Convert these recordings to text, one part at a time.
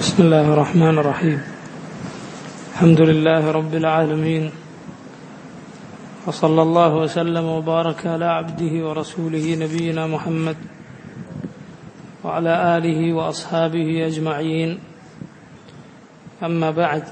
بسم الله الرحمن الرحيم الحمد لله رب العالمين وصلى الله وسلم وبارك على عبده ورسوله نبينا محمد وعلى اله واصحابه اجمعين اما بعد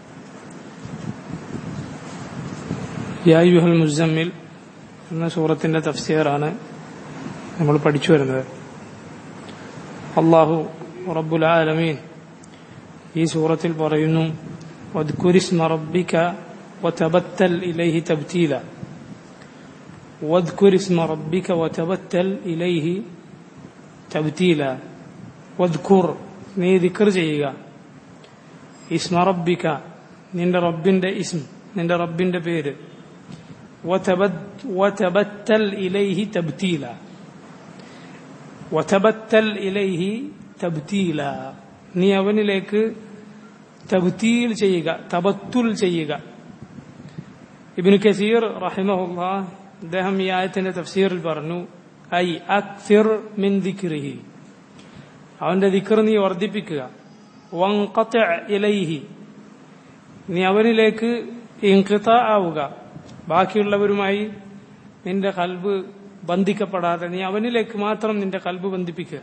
يا ايها المزمل എന്ന സൂറത്തിന്റെ തഫ്സീറാണ് നമ്മൾ പഠിച്ചു വരുന്നത് അള്ളാഹു റബ്ബുൽ ആലമീൻ ഈ സൂറത്തിൽ പറയുന്നു വദ്കുരിസ്മ റബ്ബിക വതബത്തൽ ഇലൈഹി തബ്തീല വദ്കുരിസ്മ റബ്ബിക വതബത്തൽ ഇലൈഹി തബ്തീല വദ്കുർ നീ ദിക്ർ ചെയ്യുക ഇസ്മ റബ്ബിക നിന്റെ റബ്ബിന്റെ ഇസ്ം നിന്റെ റബ്ബിന്റെ പേര് വതബത്തൽ ഇലൈഹി തബ്തീല വതബത്തൽ ഇലൈഹി തബ്തീല നീ അവനിലേക്ക് തബ്തീൽ ചെയ്യുക തബത്തുൽ ചെയ്യുക ഇബിന് കസീർ റഹിമഹുല്ല അദ്ദേഹം ഈ ആയത്തിന്റെ തഫ്സീറിൽ പറഞ്ഞു ഐ അക്സിർ മിൻ ദിക്രിഹി അവന്റെ ദിക്ർ നീ വർദ്ധിപ്പിക്കുക വൻഖത ഇലൈഹി നീ അവനിലേക്ക് ഇൻഖിത ആവുക ബാക്കിയുള്ളവരുമായി നിന്റെ കൽബ് ബന്ധിക്കപ്പെടാതെ നീ അവനിലേക്ക് മാത്രം നിന്റെ കൽബ് ബന്ധിപ്പിക്കുക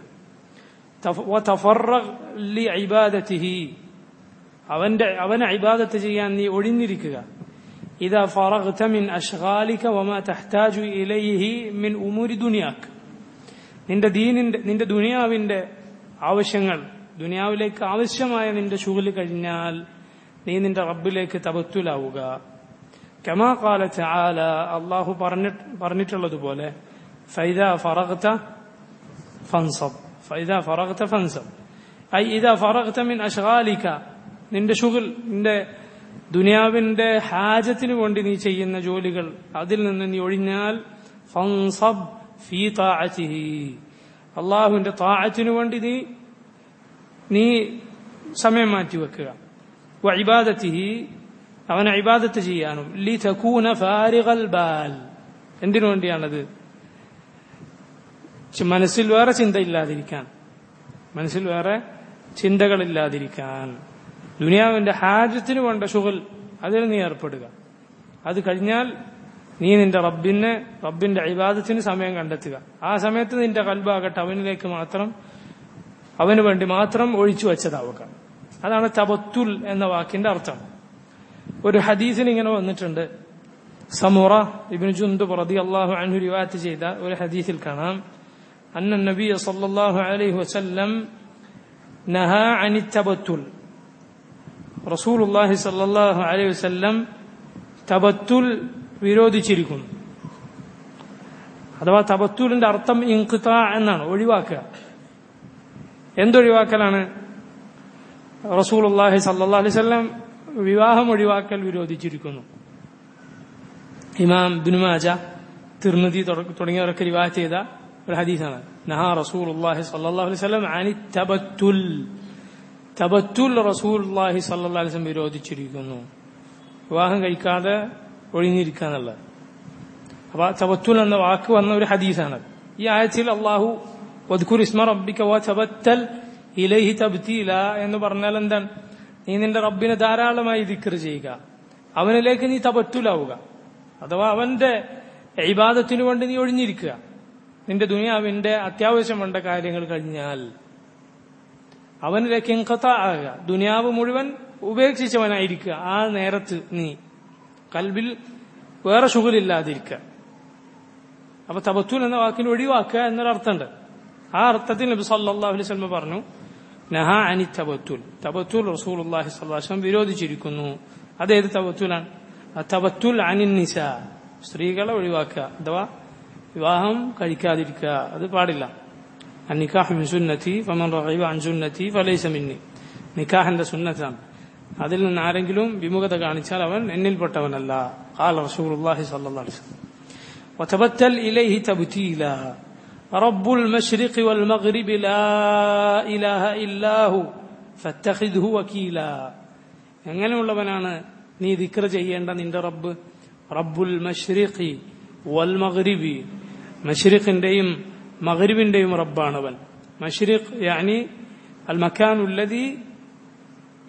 അവന്റെ അവനെ ഇബാദത്ത് ചെയ്യാൻ നീ ഒഴിഞ്ഞിരിക്കുക إذا فرغت من أشغالك وما تحتاج إليه من أمور دنياك നിന്റെ ദീനിന്റെ നിന്റെ ദുനിയാവിന്റെ ആവശ്യങ്ങൾ ദുനിയാവിലേക്ക് ആവശ്യമായ നിന്റെ ശുഗല് കഴിഞ്ഞാൽ നീ നിന്റെ റബ്ബിലേക്ക് തപത്തുലാവുക കമാ കാല ചാല അള്ളാഹു പറഞ്ഞിട്ടുള്ളതുപോലെ ഫൈദ ഫറഗത്ത ഫൻസബ് ഫൈദ ഫറഗത്ത ഫൻസബ് ഐ ഇത ഫറഗത്ത മിൻ അഷ്ഗാലിക നിന്റെ ഷുഗൽ നിന്റെ ദുനിയാവിന്റെ ഹാജത്തിന് വേണ്ടി നീ ചെയ്യുന്ന ജോലികൾ അതിൽ നിന്ന് നീ ഒഴിഞ്ഞാൽ ഫൻസബ് ഫീ താഅതിഹി അള്ളാഹുവിന്റെ താഅത്തിനു വേണ്ടി നീ നീ സമയം മാറ്റിവെക്കുക വഇബാദത്തിഹി അവനെ ഇബാദത്ത് ചെയ്യാനും ലി തകൂന ഫാരിഗൽ ബാൽ എന്തിനു വേണ്ടിയാണത് മനസ്സിൽ വേറെ ചിന്തയില്ലാതിരിക്കാൻ മനസ്സിൽ വേറെ ചിന്തകളില്ലാതിരിക്കാൻ ദുനിയാവിന്റെ ഹാജത്തിന് വേണ്ട ഷുഗൽ അതിൽ നീ ഏർപ്പെടുക അത് കഴിഞ്ഞാൽ നീ നിന്റെ റബ്ബിനെ റബ്ബിന്റെ ഇബാദത്തിന് സമയം കണ്ടെത്തുക ആ സമയത്ത് നിന്റെ കൽബാകട്ടെ അവനിലേക്ക് മാത്രം അവന് വേണ്ടി മാത്രം ഒഴിച്ചു വച്ചതാവുക അതാണ് തബത്തുൽ എന്ന വാക്കിന്റെ അർത്ഥം ഒരു ഹദീസിൽ ഇങ്ങനെ വന്നിട്ടുണ്ട് സമുറ ഇബിൻ ജുന്ദു റതി അള്ളാഹു അൻഹു റിവാത്ത് ചെയ്ത ഒരു ഹദീസിൽ കാണാം അന്ന നബി സല്ലല്ലാഹു അലൈഹി വസല്ലം നഹ അനി തബത്തുൽ റസൂലുള്ളാഹി സല്ലല്ലാഹു അലൈഹി വസല്ലം തബത്തുൽ വിരോധിച്ചിരിക്കുന്നു അഥവാ തബത്തുലിന്റെ അർത്ഥം ഇൻകിത എന്നാണ് ഒഴിവാക്കുക എന്തൊഴിവാക്കലാണ് റസൂലുള്ളാഹി സല്ലല്ലാഹു അലൈഹി വസല്ലം വിവാഹം ഒഴിവാക്കൽ വിരോധിച്ചിരിക്കുന്നു ഇമാം ബിനുമാജ തിർനദി തുടങ്ങിയവരൊക്കെ റിവാഹ് ചെയ്ത ഒരു ഹദീസാണ് നഹാ റസൂലുള്ളാഹി സല്ലല്ലാഹു അലൈഹി വസല്ലം അനി തബത്തുൽ തബത്തുൽ റസൂലുള്ളാഹി സല്ലല്ലാഹു അലൈഹി വസല്ലം വിരോധിച്ചിരിക്കുന്നു വിവാഹം കഴിക്കാതെ ഒഴിഞ്ഞിരിക്കാന്നുള്ളത് അപ്പൊ തബത്തുൽ എന്ന വാക്ക് വന്ന ഒരു ഹദീസാണ് ഈ ആയത്തിൽ അള്ളാഹു വദ്കുർ ഇസ്മ റബ്ബിക വ തബത്തൽ ഇലൈഹി തബ്തീല എന്ന് പറഞ്ഞാൽ എന്താണ് നീ നിന്റെ റബ്ബിനെ ധാരാളമായി ദിക്കർ ചെയ്യുക അവനിലേക്ക് നീ തപറ്റുലാവുക അഥവാ അവന്റെ ഇബാദത്തിനു വേണ്ടി നീ ഒഴിഞ്ഞിരിക്കുക നിന്റെ ദുനിയാവിന്റെ അത്യാവശ്യം വേണ്ട കാര്യങ്ങൾ കഴിഞ്ഞാൽ അവനിലേക്ക് ഇൻകത്ത ആകുക ദുനിയാവ് മുഴുവൻ ഉപേക്ഷിച്ചവനായിരിക്കുക ആ നേരത്ത് നീ കൽബിൽ വേറെ ഷുഗലില്ലാതിരിക്കുക അപ്പൊ തബത്തുൽ എന്ന വാക്കിന് ഒഴിവാക്കുക എന്നൊരർത്ഥമുണ്ട് ആ അർത്ഥത്തിൽ നബി സല്ലല്ലാഹു അലൈഹി വസല്ലം പറഞ്ഞു നഹ അനി തബത്തുൽ തബത്തുൽ റസൂലുള്ളാഹി സ്വല്ലല്ലാഹു അലൈഹി വസല്ലം വിരോധിച്ചിരിക്കുന്നു അതേത് തബത്തുലാണ് തബത്തുൽ അനിൻ നിസ സ്ത്രീകളെ ഒഴിവാക്കുക അഥവാ വിവാഹം കഴിക്കാതിരിക്കുക അത് പാടില്ല നിക്കാഹ് മിൻ സുന്നത്തി ഫമൻ റഗീബ അൻ സുന്നത്തി ഫലൈസ മിന്നി നിക്കാഹിന്റെ സുന്നത്താണ് അതിൽ നിന്ന് ആരെങ്കിലും വിമുഖത കാണിച്ചാൽ അവൻ എന്നിൽപ്പെട്ടവനല്ല قال رسول الله صلى الله عليه وسلم وتبتل إليه تبتيلا رب المشرق والمغرب لا إله إلا هو فاتخذه وكيلا എങ്ങനെയുള്ളവനാണ് നീ ദിക്ർ ചെയ്യേണ്ട നിന്റെ റബ്ബ് റബ്ബുൽ മഷ്രിഖി വൽ മഗ്രിബി മഷ്രിഖിന്റെയും മഗ്രിബിന്റെയും റബ്ബാണവൻ മഷ്രിഖ് യാനി അൽ മക്കാനുല്ലതി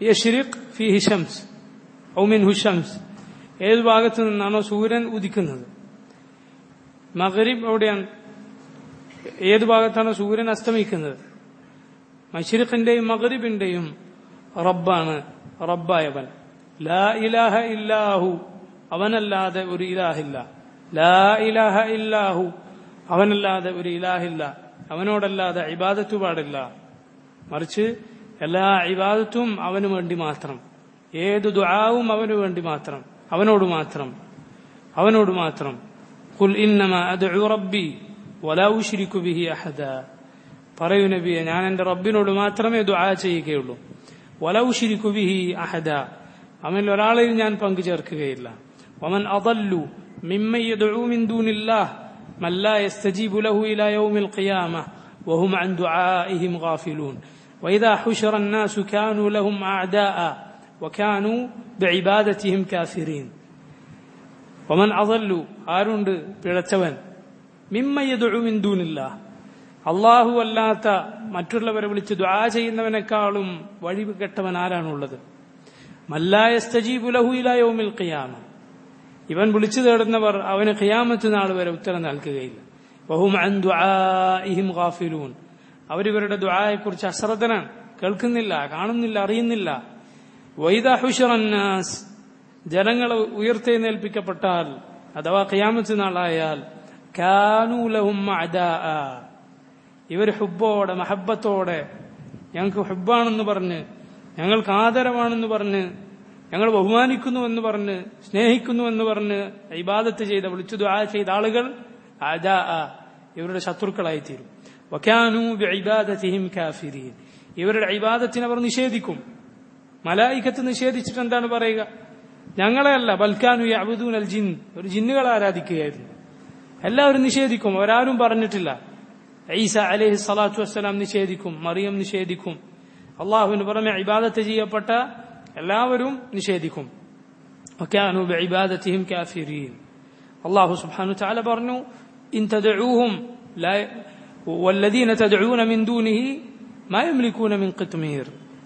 യഷ്രിഖ് ഫിഹി ഷംസ് ഔ മിൻഹു ഷംസ് ഏത് ഭാഗത്തു നിന്നാണോ സൂര്യൻ ഉദിക്കുന്നത് മഗ്രിബ് എവിടെയാണ് ഏത് ഭാഗത്താണ് സൂര്യൻ അസ്തമിക്കുന്നത് മഷിറിഖിന്റെയും മഗ്രിബിന്റെയും റബ്ബാണ് റബ്ബായവൻ ലാ ഇലാഹ ഇല്ലാഹു അവനല്ലാതെ ഒരു ഇലാഹില്ല ലാ ഇലാഹ ഇല്ലാഹു അവനല്ലാതെ ഒരു ഇലാഹില്ല അവനോടല്ലാതെ ഇബാദത്ത് പാടില്ല മറിച്ച് എല്ലാ ഇബാദത്തും അവന് വേണ്ടി മാത്രം ഏത് ദുആവും അവന് വേണ്ടി മാത്രം അവനോട് മാത്രം അവനോട് മാത്രം ഖുൽ ഇന്നമ അദ്ഉ റബ്ബി വലാ ഉശ്രികു ബിഹി അഹദ പറയൂ നബിയെ ഞാൻ എന്റെ റബ്ബിനോട് മാത്രമേ ദുആ ചെയ്യുകയുള്ളൂ വലാ ഉശ്രികു ബിഹി അഹദ അവനിൽ ഒരാളെയും ഞാൻ പങ്കു ചേർക്കുകയില്ല വമൻ അദല്ലു മിമ്മൻ യദ്ഉ മിൻ ദൂനില്ലാഹ് من لا يستجيب له إلى يوم القيامة وهم عن دعائهم غافلون وإذا حشر الناس كانوا لهم أعداء وكانوا بعبادتهم كافرين ومن أضل ആരുണ്ട് പിഴച്ചവൻ മിമ്മ യദുഉ മിൻ ദൂനില്ലാഹ് അള്ളാഹു അല്ലാത്ത മറ്റുള്ളവരെ വിളിച്ച് ദുആ ചെയ്യുന്നവനേക്കാളും വഴി കെട്ടവൻ ആരാണുള്ളത് മല്ലായസ്തജീബു ലഹു ഇലാ യൗമിൽ ഖിയാമ ഇവൻ വിളിച്ചു തേടുന്നവർ അവന് ഖിയാമത്ത് നാൾ വരെ ഉത്തരം നൽകുകയില്ല വഹും അൻ ദുആഇഹിം ഗാഫിലൂൻ അവരിവരുടെ ദുആയെക്കുറിച്ച് അശ്രദ്ധനാണ് കേൾക്കുന്നില്ല കാണുന്നില്ല അറിയുന്നില്ല വൈദ ഹുഷറന്നാസ് ജനങ്ങൾ ഉയർത്തെഴുന്നേൽപ്പിക്കപ്പെട്ടാൽ അഥവാ ഖിയാമത്ത് നാളായാൽ കാനൂലഹും ഇവർ ഹുബ്ബോടെ മഹബത്തോടെ ഞങ്ങൾക്ക് ഹുബ്ബാണെന്ന് പറഞ്ഞ് ഞങ്ങൾക്ക് ആദരവാണെന്ന് പറഞ്ഞ് ഞങ്ങൾ ബഹുമാനിക്കുന്നു എന്ന് പറഞ്ഞ് സ്നേഹിക്കുന്നു എന്ന് പറഞ്ഞ് ഇബാദത്ത് ചെയ്ത വിളിച്ചു ദുആ ചെയ്ത ആളുകൾ ആജാ ഇവരുടെ ശത്രുക്കളായി തീരും വക്കാനു ഇബാദത്തിഹിം കാഫിരീൻ ഇവരുടെ ഇബാദത്തിനെ അവർ നിഷേധിക്കും മലായിക്കത്ത് നിഷേധിച്ചിട്ട് എന്താണ് പറയുക ഞങ്ങളെയല്ല ബൽക്കാനു യഅബുദൂൻ അൽ ജിൻ ഒരു ജിന്നുകളെ ആരാധിക്കുകയായിരുന്നു എല്ലാവരും നിഷേധിക്കും അവരാരും പറഞ്ഞിട്ടില്ല ഈസ അലൈഹി സ്വലാത്തു വസ്സലാം നിഷേധിക്കും മറിയം നിഷേധിക്കും അള്ളാഹുവിന് പുറമെ ഇബാദത്ത് ചെയ്യപ്പെട്ട എല്ലാവരും നിഷേധിക്കും وكانوا بعبادتهم كافرين الله سبحانه وتعالى പറഞ്ഞു إن تدعوهم لا والذين تدعون من دونه ما يملكون من قطمير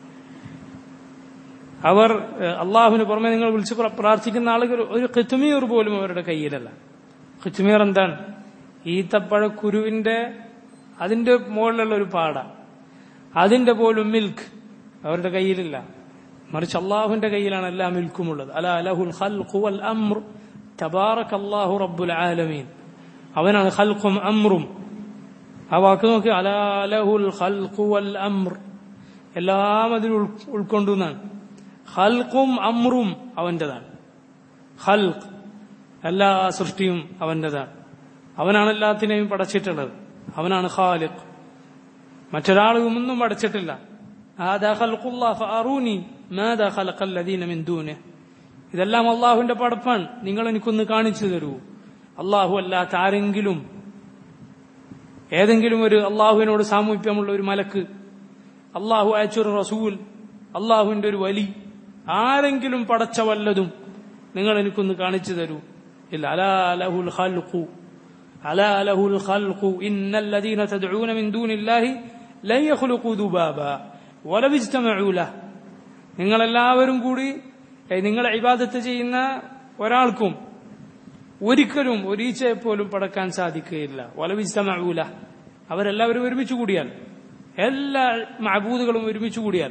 അവർ അള്ളാഹുവിന് പുറമെ നിങ്ങൾ വിളിച്ച് പ്രാർത്ഥിക്കുന്ന ആളുകൾ ഒരു കിത്തുമീർ പോലും അവരുടെ കയ്യിലല്ല കിത്തുമീർ എന്താണ് ഈത്തപ്പഴക്കുരുവിന്റെ അതിന്റെ മുകളിലുള്ള ഒരു പാട അതിന്റെ പോലും മിൽക്ക് അവരുടെ കയ്യിലില്ല മറിച്ച് അള്ളാഹുവിന്റെ കയ്യിലാണ് എല്ലാ മിൽക്കുമുള്ളത് അല അലഹുൽ ഖൽഖു വൽ അംർ തബാറക് അല്ലാഹു റബ്ബുൽ ആലമീൻ അവനാണ് ഖൽഖും അമ്രും ആ വാക്ക് നോക്കി അല അലഹുൽ ഖൽഖു വൽ അംർ എല്ലാം അതിൽ ഉൾക്കൊണ്ടു എന്നാണ് ഖൽഖും അമ്രും അവന്റേതാണ് ഖൽഖ് എല്ലാ സൃഷ്ടിയും അവന്റേതാണ് അവനാണ് എല്ലാത്തിനെയും പടച്ചിട്ടുള്ളത് അവനാണ് ഖാലിഖ് മറ്റൊരാളും ഒന്നും പടച്ചിട്ടില്ല هذا خلق الله فأروني ماذا خلق الذين من دونه ഇതെല്ലാം അള്ളാഹുവിന്റെ പടപ്പാണ് നിങ്ങൾ എനിക്കൊന്ന് കാണിച്ചു തരൂ അള്ളാഹു അല്ലാത്ത ആരെങ്കിലും ഏതെങ്കിലും ഒരു അള്ളാഹുവിനോട് സാമീപ്യമുള്ള ഒരു മലക്ക് അള്ളാഹു അയച്ചൊരു റസൂൽ അള്ളാഹുവിന്റെ ഒരു വലി ആരെങ്കിലും പടച്ച വല്ലതും നിങ്ങൾ എനിക്കൊന്ന് കാണിച്ചു തരൂ ഇല്ല അലാ ലഹുൽ ഖൽഖു അലാ ലഹുൽ ഖൽഖു ഇന്നല്ലദീന തദ്ഊന മിൻ ദൂനില്ലാഹി ലൻ യഖ്ലുഖു ദുബാബ വലവിജ്തമഊല നിങ്ങളെല്ലാവരും കൂടി നിങ്ങളെ ഇബാദത്ത് ചെയ്യുന്ന ഒരാൾക്കും ഒരിക്കലും ഒരീച്ചയെ പോലും പടക്കാൻ സാധിക്കുകയില്ല വലവിജ്തമഊല അവരെല്ലാവരും ഒരുമിച്ച് കൂടിയാൽ എല്ലാ മഅബൂദുകളും ഒരുമിച്ച് കൂടിയാൽ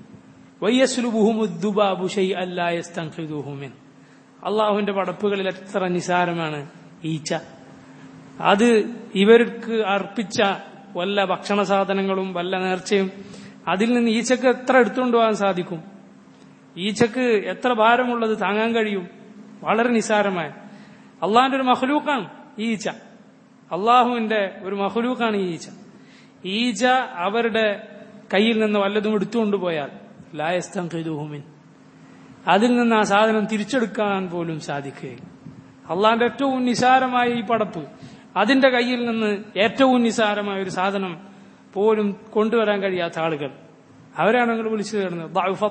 വയ്യസ്ലുബുഹുമുദ്ദുബാബു ഷൈഅൻ ലാ യസ്തൻഖിദുഹു മിൻ അള്ളാഹുവിന്റെ പടപ്പുകളിൽ എത്ര നിസാരമാണ് ഈച്ച അത് ഇവർക്ക് അർപ്പിച്ച വല്ല ഭക്ഷണ സാധനങ്ങളും വല്ല നേർച്ചയും അതിൽ നിന്ന് ഈച്ചക്ക് എത്ര എടുത്തുകൊണ്ട് പോകാൻ സാധിക്കും ഈച്ചക്ക് എത്ര ഭാരമുള്ളത് താങ്ങാൻ കഴിയും വളരെ നിസാരമായ അള്ളാഹിന്റെ ഒരു മഹലൂക്കാണ് ഈ ഈച്ച അള്ളാഹുവിന്റെ ഒരു മഹലൂക്കാണ് ഈ ഈച്ച ഈച്ച അവരുടെ കയ്യിൽ നിന്ന് വല്ലതും എടുത്തുകൊണ്ട് പോയാൽ ലായസ്തം കൈതുഹുമിൻ അതിൽ നിന്ന് ആ സാധനം തിരിച്ചെടുക്കാൻ പോലും സാധിക്കുകയില്ല അള്ളാന്റെ ഏറ്റവും നിസാരമായ ഈ പടപ്പ് അതിന്റെ കയ്യിൽ നിന്ന് ഏറ്റവും നിസാരമായ ഒരു സാധനം പോലും കൊണ്ടുവരാൻ കഴിയാത്ത ആളുകൾ അവരാണ് നിങ്ങൾ വിളിച്ചു തരുന്നത്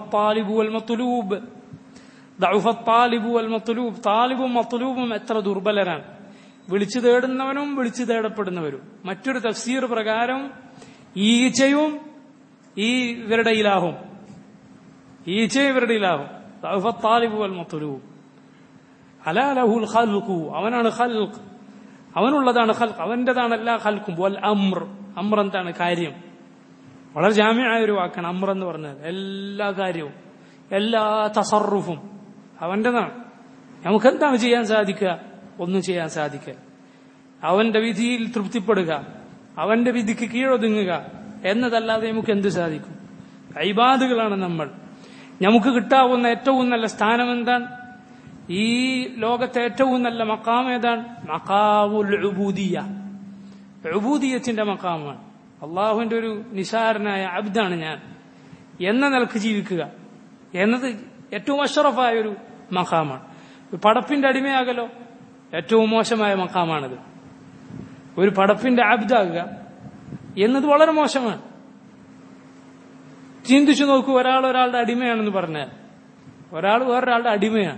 താലിബും മത്തുലൂബും എത്ര ദുർബലരാണ് വിളിച്ചു തേടുന്നവനും വിളിച്ചു തേടപ്പെടുന്നവരും മറ്റൊരു തഫ്സീർ പ്രകാരം ഈച്ചയും ഈ ഇവരുടെ ഇലാഹും ഈച്ച ഇവരുടെ ഇലാഹു താലിബു വൽ മത്തുലൂബ് അലാ ലഹുൽ ഖൽഖു അവനാണ് ഖൽഖ് അവനുള്ളതാണ് ഖൽഖ് അവന്റേതാണ് എല്ലാ ഖൽഖും വൽ അമ്ർ അമ്ർ എന്താണ് കാര്യം വളരെ ജാമ്യമായ ഒരു വാക്കാണ് അമ്ര എന്ന് പറഞ്ഞത് എല്ലാ കാര്യവും എല്ലാ തസറുഫും അവന്റേതാണ് നമുക്ക് എന്താണ് ചെയ്യാൻ സാധിക്കുക ഒന്നും ചെയ്യാൻ സാധിക്കുക അവന്റെ വിധിയിൽ തൃപ്തിപ്പെടുക അവന്റെ വിധിക്ക് കീഴൊതുങ്ങുക എന്നതല്ലാതെ നമുക്ക് എന്ത് സാധിക്കും ഐബാദുകളാണ് നമ്മൾ നമുക്ക് കിട്ടാവുന്ന ഏറ്റവും നല്ല സ്ഥാനം എന്താണ് ഈ ലോകത്തെ ഏറ്റവും നല്ല മക്കാം ഏതാണ് മക്കാവുൽ ഉബൂദിയ ഉബൂദിയത്തിന്റെ മക്കാമാണ് അള്ളാഹുവിന്റെ ഒരു നിസാരനായ അബ്ദാണ് ഞാൻ എന്ന നിലക്ക് ജീവിക്കുക എന്നത് ഏറ്റവും അഷറഫായ ഒരു മഖാമാണ് ഒരു പടപ്പിന്റെ അടിമയാകലോ ഏറ്റവും മോശമായ മഖാമാണിത് ഒരു പടപ്പിന്റെ അബ്ദാകുക എന്നത് വളരെ മോശമാണ് ചിന്തിച്ചു നോക്കൂ ഒരാൾ ഒരാളുടെ അടിമയാണെന്ന് പറഞ്ഞാൽ ഒരാൾ വേറൊരാളുടെ അടിമയാണ്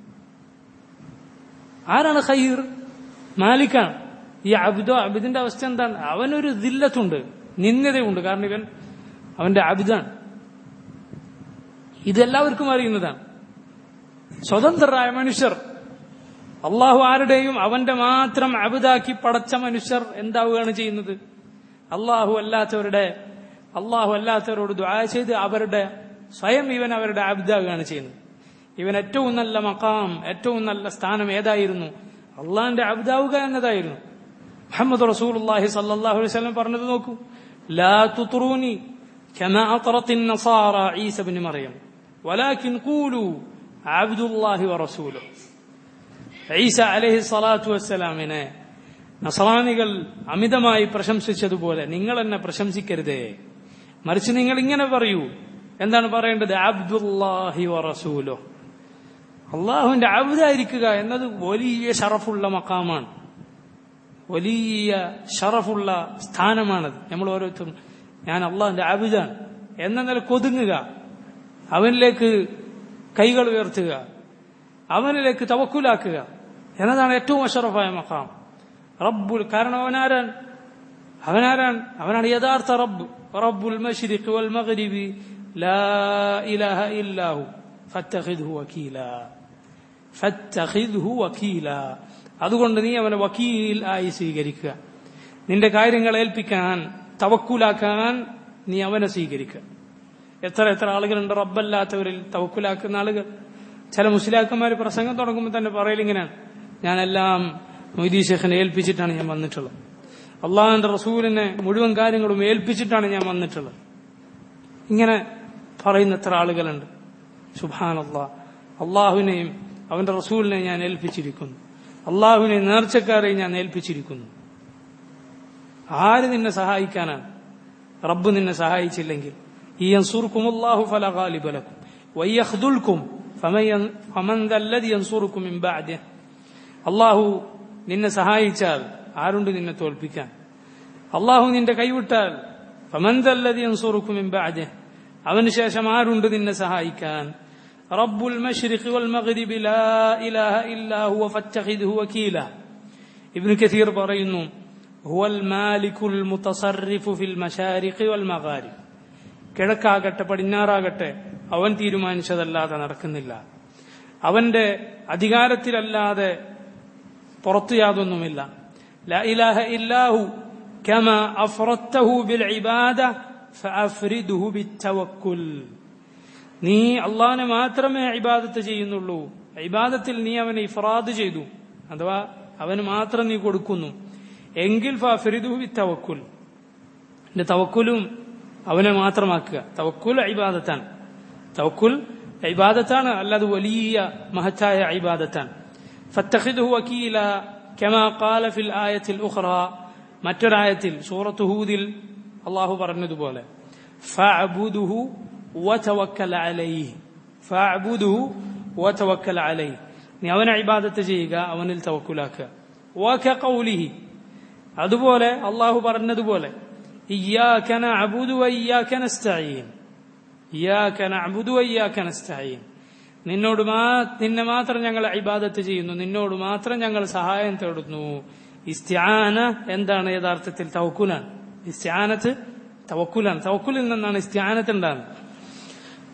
ആരാണ് ഖയ്യർ മാലിക്കാണ് ഈ അബിദോ അബിദിന്റെ അവസ്ഥ എന്താണ് അവനൊരു ദില്ലത്തുണ്ട് നിന്ദതയുണ്ട് കാരണം ഇവൻ അവന്റെ അബിദാണ് ഇതെല്ലാവർക്കും അറിയുന്നതാണ് സ്വതന്ത്രരായ മനുഷ്യർ അള്ളാഹു ആരുടെയും അവന്റെ മാത്രം അബിദാക്കി പടച്ച മനുഷ്യർ എന്താവുകയാണ് ചെയ്യുന്നത് അള്ളാഹു അല്ലാത്തവരുടെ അള്ളാഹു അല്ലാത്തവരോട് ദ്വാ ചെയ്ത് അവരുടെ സ്വയം ഇവൻ അവരുടെ അബിദാകുകയാണ് ചെയ്യുന്നത് ഇവൻ ഏറ്റവും നല്ല മക്കാം ഏറ്റവും നല്ല സ്ഥാനം ഏതായിരുന്നു അള്ളാഹിന്റെ അബിദാവുക എന്നതായിരുന്നു മുഹമ്മദ് റസൂലുള്ളാഹി സല്ലല്ലാഹു അലൈഹി വസല്ലം പറഞ്ഞത് നോക്കൂ ലാ തുത്റൂനി كما أطرت النصارى عيسى بن مريم ولكن قولوا عبد الله ورسوله ഈസ അലഹി സ്വലാത്തു വസ്സലാമിനെ നസറാനികൾ അമിതമായി പ്രശംസിച്ചതുപോലെ നിങ്ങൾ എന്നെ പ്രശംസിക്കരുതേ മറിച്ച് നിങ്ങൾ ഇങ്ങനെ പറയൂ എന്താണ് പറയേണ്ടത് അബ്ദുല്ലാഹി വറസൂലോ അള്ളാഹുവിന്റെ അബുദായിരിക്കുക എന്നത് വലിയ ഷറഫുള്ള മക്കാമാണ് വലിയ ഷറഫുള്ള സ്ഥാനമാണത് നമ്മൾ ഓരോരുത്തരും ഞാൻ അള്ളാഹിന്റെ അബുദാണ് എന്ന നില കൊതുങ്ങുക അവനിലേക്ക് കൈകൾ ഉയർത്തുക അവനിലേക്ക് തവക്കുലാക്കുക എന്നതാണ് ഏറ്റവും അഷറഫായ മക്കാം റബ്ബുൽ കാരണം അവനാരാൻ അവനാരാൻ അവനാണ് യഥാർത്ഥ റബ്ബ് റബ്ബുൽ മഷ്രിഖ് വൽ മഗ്രിബി ലാ ഇലാഹ ഇല്ലാഹു ഫത്തഖിദ്ഹു വക്കീല ഫത്തഖിദ്ഹു വക്കീല അതുകൊണ്ട് നീ അവനെ വക്കീൽ ആയി സ്വീകരിക്കുക നിന്റെ കാര്യങ്ങൾ ഏൽപ്പിക്കാൻ തവക്കുലാക്കാൻ നീ അവനെ സ്വീകരിക്കുക എത്ര എത്ര ആളുകളുണ്ട് റബ്ബല്ലാത്തവരിൽ തവക്കുലാക്കുന്ന ആളുകൾ ചില മുസ്ലിയാക്കന്മാർ പ്രസംഗം തുടങ്ങുമ്പോൾ തന്നെ പറയലിങ്ങനെയാണ് ഞാനെല്ലാം മൊയ്തീ ഷെഖിനെ ഏൽപ്പിച്ചിട്ടാണ് ഞാൻ വന്നിട്ടുള്ളത് അള്ളാഹിന്റെ റസൂലിനെ മുഴുവൻ കാര്യങ്ങളും ഏൽപ്പിച്ചിട്ടാണ് ഞാൻ വന്നിട്ടുള്ളത് ഇങ്ങനെ പറയുന്ന എത്ര ആളുകളുണ്ട് സുബാൻ അള്ളാഹ് അള്ളാഹുവിനെയും അവന്റെ റസൂലിനെ ഞാൻ ഏൽപ്പിച്ചിരിക്കുന്നു അള്ളാഹുവിനെ നേർച്ചക്കാരെയും ഞാൻ ഏൽപ്പിച്ചിരിക്കുന്നു ആര് നിന്നെ സഹായിക്കാനാണ് റബ്ബ് നിന്നെ സഹായിച്ചില്ലെങ്കിൽ ഈ അൻസൂർക്കും അള്ളാഹു ഫല ഗാലിബലക്കും വയ്യഖ്ദുൽക്കും ഫമൻ ദല്ലദി യൻസുറുക്കും മിൻ ബഅദി അള്ളാഹു നിന്നെ സഹായിച്ചാൽ ആരുണ്ട് നിന്നെ തോൽപ്പിക്കാൻ അള്ളാഹു നിന്റെ കൈവിട്ടാൽ ഫമൻ ദല്ലദി യൻസുറുക്കും മിൻ ബഅദി അവന് ശേഷം ആരുണ്ട് നിന്നെ സഹായിക്കാൻ റബ്ബുൽ മശ്രിഖി വൽ മഗ്രിബി ലാ ഇലാഹ ഇല്ലാ ഹുവ ഫത്തഖിദ്ഹു വകീല ഇബ്നു കസീർ പറയുന്നു ഹുവൽ മാലിക്കുൽ മുതസർരിഫു ഫിൽ മശാരിഖി വൽ മഗാരിബ് കിഴക്കാകട്ടെ പടിഞ്ഞാറാകട്ടെ അവൻ തീരുമാനിച്ചതല്ലാതെ നടക്കുന്നില്ല അവന്റെ അധികാരത്തിലല്ലാതെ പുറത്തു യാതൊന്നുമില്ല لا إله إلا هو كما أفردته بالعبادة فأفرده بالتوكل നീ അള്ളാഹിനെ മാത്രമേ ഇബാദത്ത് ചെയ്യുന്നുള്ളൂ ഇബാദത്തിൽ നീ അവനെ ഇഫ്രാദ് ചെയ്തു അഥവാ അവന് മാത്രം നീ കൊടുക്കുന്നു എങ്കിൽ ഫിരിദു വി തവക്കുൽ എന്റെ തവക്കുലും അവനെ മാത്രമാക്കുക തവക്കുൽ ഇബാദത്താണ് തവക്കുൽ ഇബാദത്താണ് അല്ലാതെ വലിയ മഹത്തായ ഇബാദത്താണ് ഫത്തഖിദ്ഹു വക്കീല كما قال في الآية الأخرى മറ്റൊരായത്തിൽ സൂറത്ത് ഹൂദിൽ അള്ളാഹു പറഞ്ഞതുപോലെ ഫഅബുദുഹു വതവക്കൽ അലൈഹി ഫഅബുദുഹു വതവക്കൽ അലൈഹി നീ അവനെ ഇബാദത്ത് ചെയ്യുക അവനിൽ തവക്കുലാക്കുക വകഖൗലിഹി അതുപോലെ അള്ളാഹു പറഞ്ഞതുപോലെ ഇയ്യാക നഅബുദു വഇയ്യാക നസ്തഈൻ ഇയ്യാക നഅബുദു വഇയ്യാക നസ്തഈൻ നിന്നോട് മാ നിന്നെ മാത്രം ഞങ്ങൾ ഇബാദത്ത് ചെയ്യുന്നു നിന്നോട് മാത്രം ഞങ്ങൾ സഹായം തേടുന്നു ഇസ്ത്യാന എന്താണ് യഥാർത്ഥത്തിൽ തവക്കുലാണ് ഇസ്ത്യാനത്ത് തവക്കുലാണ് തവക്കുലിൽ നിന്നാണ് ഇസ്ത്യാനത്ത് ഉണ്ടാകുന്നത്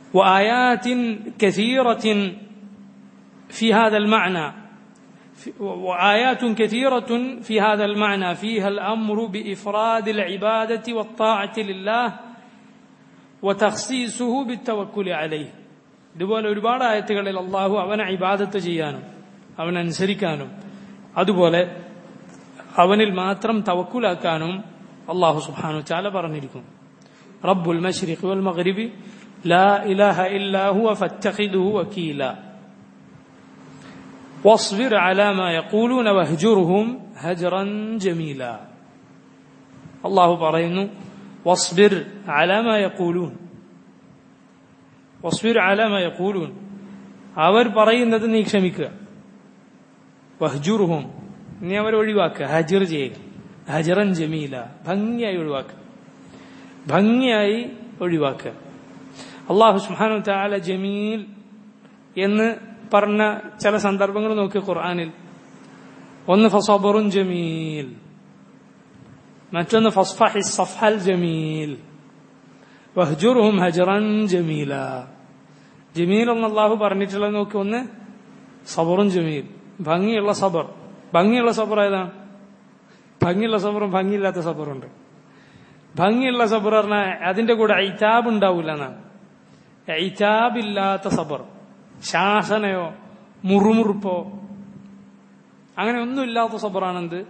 وآيات كثيرة في هذا المعنى وآيات كثيرة في هذا المعنى فيها الأمر بإفراد العبادة والطاعة لله وتخصيصه بالتوكل عليه ഇതുപോലെ ഒരുപാട് ആയത്തുകളിൽ അള്ളാഹു അവനെ ഇബാദത്ത് ചെയ്യാനും അവനനുസരിക്കാനും അതുപോലെ അവനിൽ മാത്രം തവക്കുലാക്കാനും അള്ളാഹു സുബ്ഹാനഹു ചാല പറഞ്ഞിരിക്കും റബ്ബുൽ മശ്രിഖ് വൽ മഗ്രിബി ലാ ഇലാഹ ഇല്ലാ ഹുവ ഫത്തഖിദുഹു വകീല واصبر على ما يقولون واهجرهم هجرا جميلا الله പറയുന്നു واصبر على ما يقولون واصبر على ما يقولون അവർ പറയുന്നത് നീ ക്ഷമിക്കുക വഹ്ജുറുഹും നീ അവരെ ഒഴിവാക്കുക ഹജർ ചെയ്യുക ഹജറൻ ജമീല ഭംഗിയായി ഒഴിവാക്കുക ഭംഗിയായി ഒഴിവാക്കുക അള്ളാഹു സുബ്ഹാനഹു തആല ജമീൽ എന്ന് പറഞ്ഞ ചില സന്ദർഭങ്ങൾ നോക്കി ഖുർആനിൽ ഒന്ന് ഫസബറുൻ ജമീൽ മറ്റൊന്ന് ഫസ്ഫഹി സഫൽ ജമീൽ വഹ്ജുറുഹും ഹജറൻ ജമീല ജമീൽ എന്ന് അള്ളാഹു പറഞ്ഞിട്ടുള്ളത് നോക്കി ഒന്ന് സബറും ജമീൽ ഭംഗിയുള്ള സബർ ഭംഗിയുള്ള സബർ ഏതാണ് ഭംഗിയുള്ള സബറും ഭംഗിയില്ലാത്ത സബറുണ്ട് ഭംഗിയുള്ള സബർ പറഞ്ഞാൽ അതിന്റെ കൂടെ ഐറ്റാബ് ഉണ്ടാവില്ല എന്നാണ് ഐറ്റാബില്ലാത്ത സബർ ശാസനയോ മുറുമുറുപ്പോ അങ്ങനെ ഒന്നുമില്ലാത്ത സബറാണെന്ത്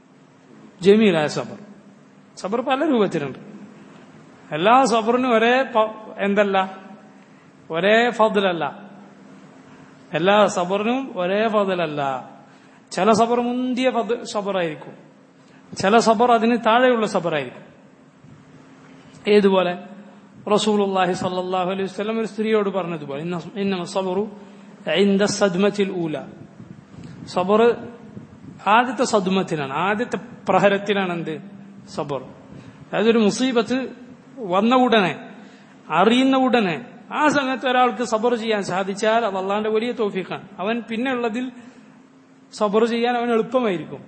ജമീലായ സബർ സബർ പല രൂപത്തിലുണ്ട് എല്ലാ സബറിനും ഒരേ എന്തല്ല ഒരേ ഫതിലല്ല എല്ലാ സബറിനും ഒരേ ഫതിലല്ല ചില സബർ മുന്തിയ സബറായിരിക്കും ചില സബർ അതിന് താഴെയുള്ള സബറായിരിക്കും ഏതുപോലെ റസൂലുള്ളാഹി സല്ലല്ലാഹു അലൈഹി വസല്ലം ഒരു സ്ത്രീയോട് പറഞ്ഞതുപോലെ ഇന്ന സബറു ഇന്ദ സദ്മത്തിൽ ഊല സബർ ആദ്യത്തെ സദ്മത്തിനാണ് ആദ്യത്തെ പ്രഹരത്തിനാണ് എന്ത് സബർ അതായത് ഒരു മുസീബത്ത് വന്ന ഉടനെ അറിയുന്ന ഉടനെ ആ സമയത്ത് ഒരാൾക്ക് സബർ ചെയ്യാൻ സാധിച്ചാൽ അത് അള്ളാന്റെ വലിയ തോഫിക്കാണ് അവൻ പിന്നെ ഉള്ളതിൽ സബർ ചെയ്യാൻ അവൻ എളുപ്പമായിരിക്കും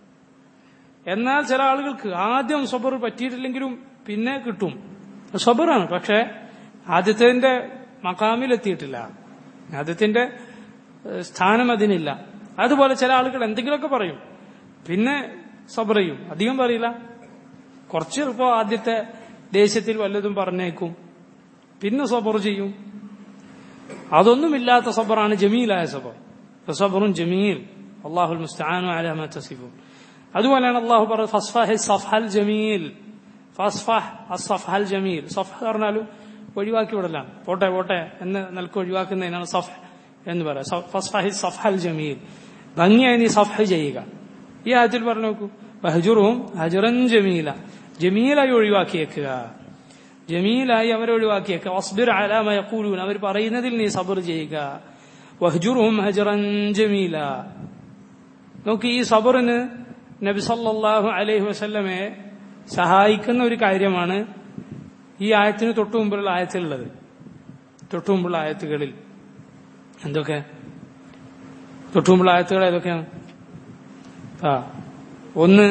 എന്നാൽ ചില ആളുകൾക്ക് ആദ്യം സബർ പറ്റിയിട്ടില്ലെങ്കിലും പിന്നെ കിട്ടും സബറാണ് പക്ഷെ ആദ്യത്തിന്റെ മക്കാമിൽ എത്തിയിട്ടില്ല ആദ്യത്തിന്റെ സ്ഥാനം അതിനില്ല അതുപോലെ ചില ആളുകൾ എന്തെങ്കിലുമൊക്കെ പറയും പിന്നെ സബർ ചെയ്യും അധികം പറയില്ല കുറച്ച് ചിലപ്പോ ആദ്യത്തെ ദേശത്തിൽ വല്ലതും പറഞ്ഞേക്കും പിന്നെ സബർ ചെയ്യും അതൊന്നുമില്ലാത്ത സബറാണ് ജമീലായ സബർ സബറും ജമീൽ അള്ളാഹുൽ മുസ്താനു അലാമ തസിഫു അതുപോലെയാണ് അള്ളാഹു പറഞ്ഞത് ഫസ്ഫഹ് സഫൽ ജമീൽ ഫസ്ഫഹ് അസഫഹൽ ജമീൽ സഫ് പറഞ്ഞാലും ഒഴിവാക്കി വിടലാണ് പോട്ടെ പോട്ടെ എന്ന് നിലക്ക് ഒഴിവാക്കുന്നതിനാണ് സഫ് എന്ന് പറയാം ഫസ്ഫഹി സഫഹൽ ജമീൽ ഭംഗിയായി നീ സഫഹ് ചെയ്യുക ഈ ആയത്തിൽ പറഞ്ഞു നോക്കൂ ബഹജുറും ഹജറൻ ജമീല ജമീലായി ഒഴിവാക്കിയേക്കുക ജമീലായി അവരെ ഒഴിവാക്കിയേക്കുക വസ്ബിർ അലാമ യഖൂലൂൻ അവർ പറയുന്നതിൽ നീ സബർ ചെയ്യുക വഹ്ജുറുഹും ഹജറൻ ജമീല നോക്കി ഈ സബറിന് നബി സല്ലല്ലാഹു അലൈഹി വസല്ലമയെ സഹായിക്കുന്ന ഒരു കാര്യമാണ് ഈ ആയത്തിന് തൊട്ടു മുമ്പുള്ള ആയത്തിലുള്ളത് തൊട്ടു മുമ്പുള്ള ആയത്തുകളിൽ എന്തൊക്കെ തൊട്ടു മുമ്പുള്ള ആയത്തുകൾ ഏതൊക്കെയാണ് ആ ഒന്ന്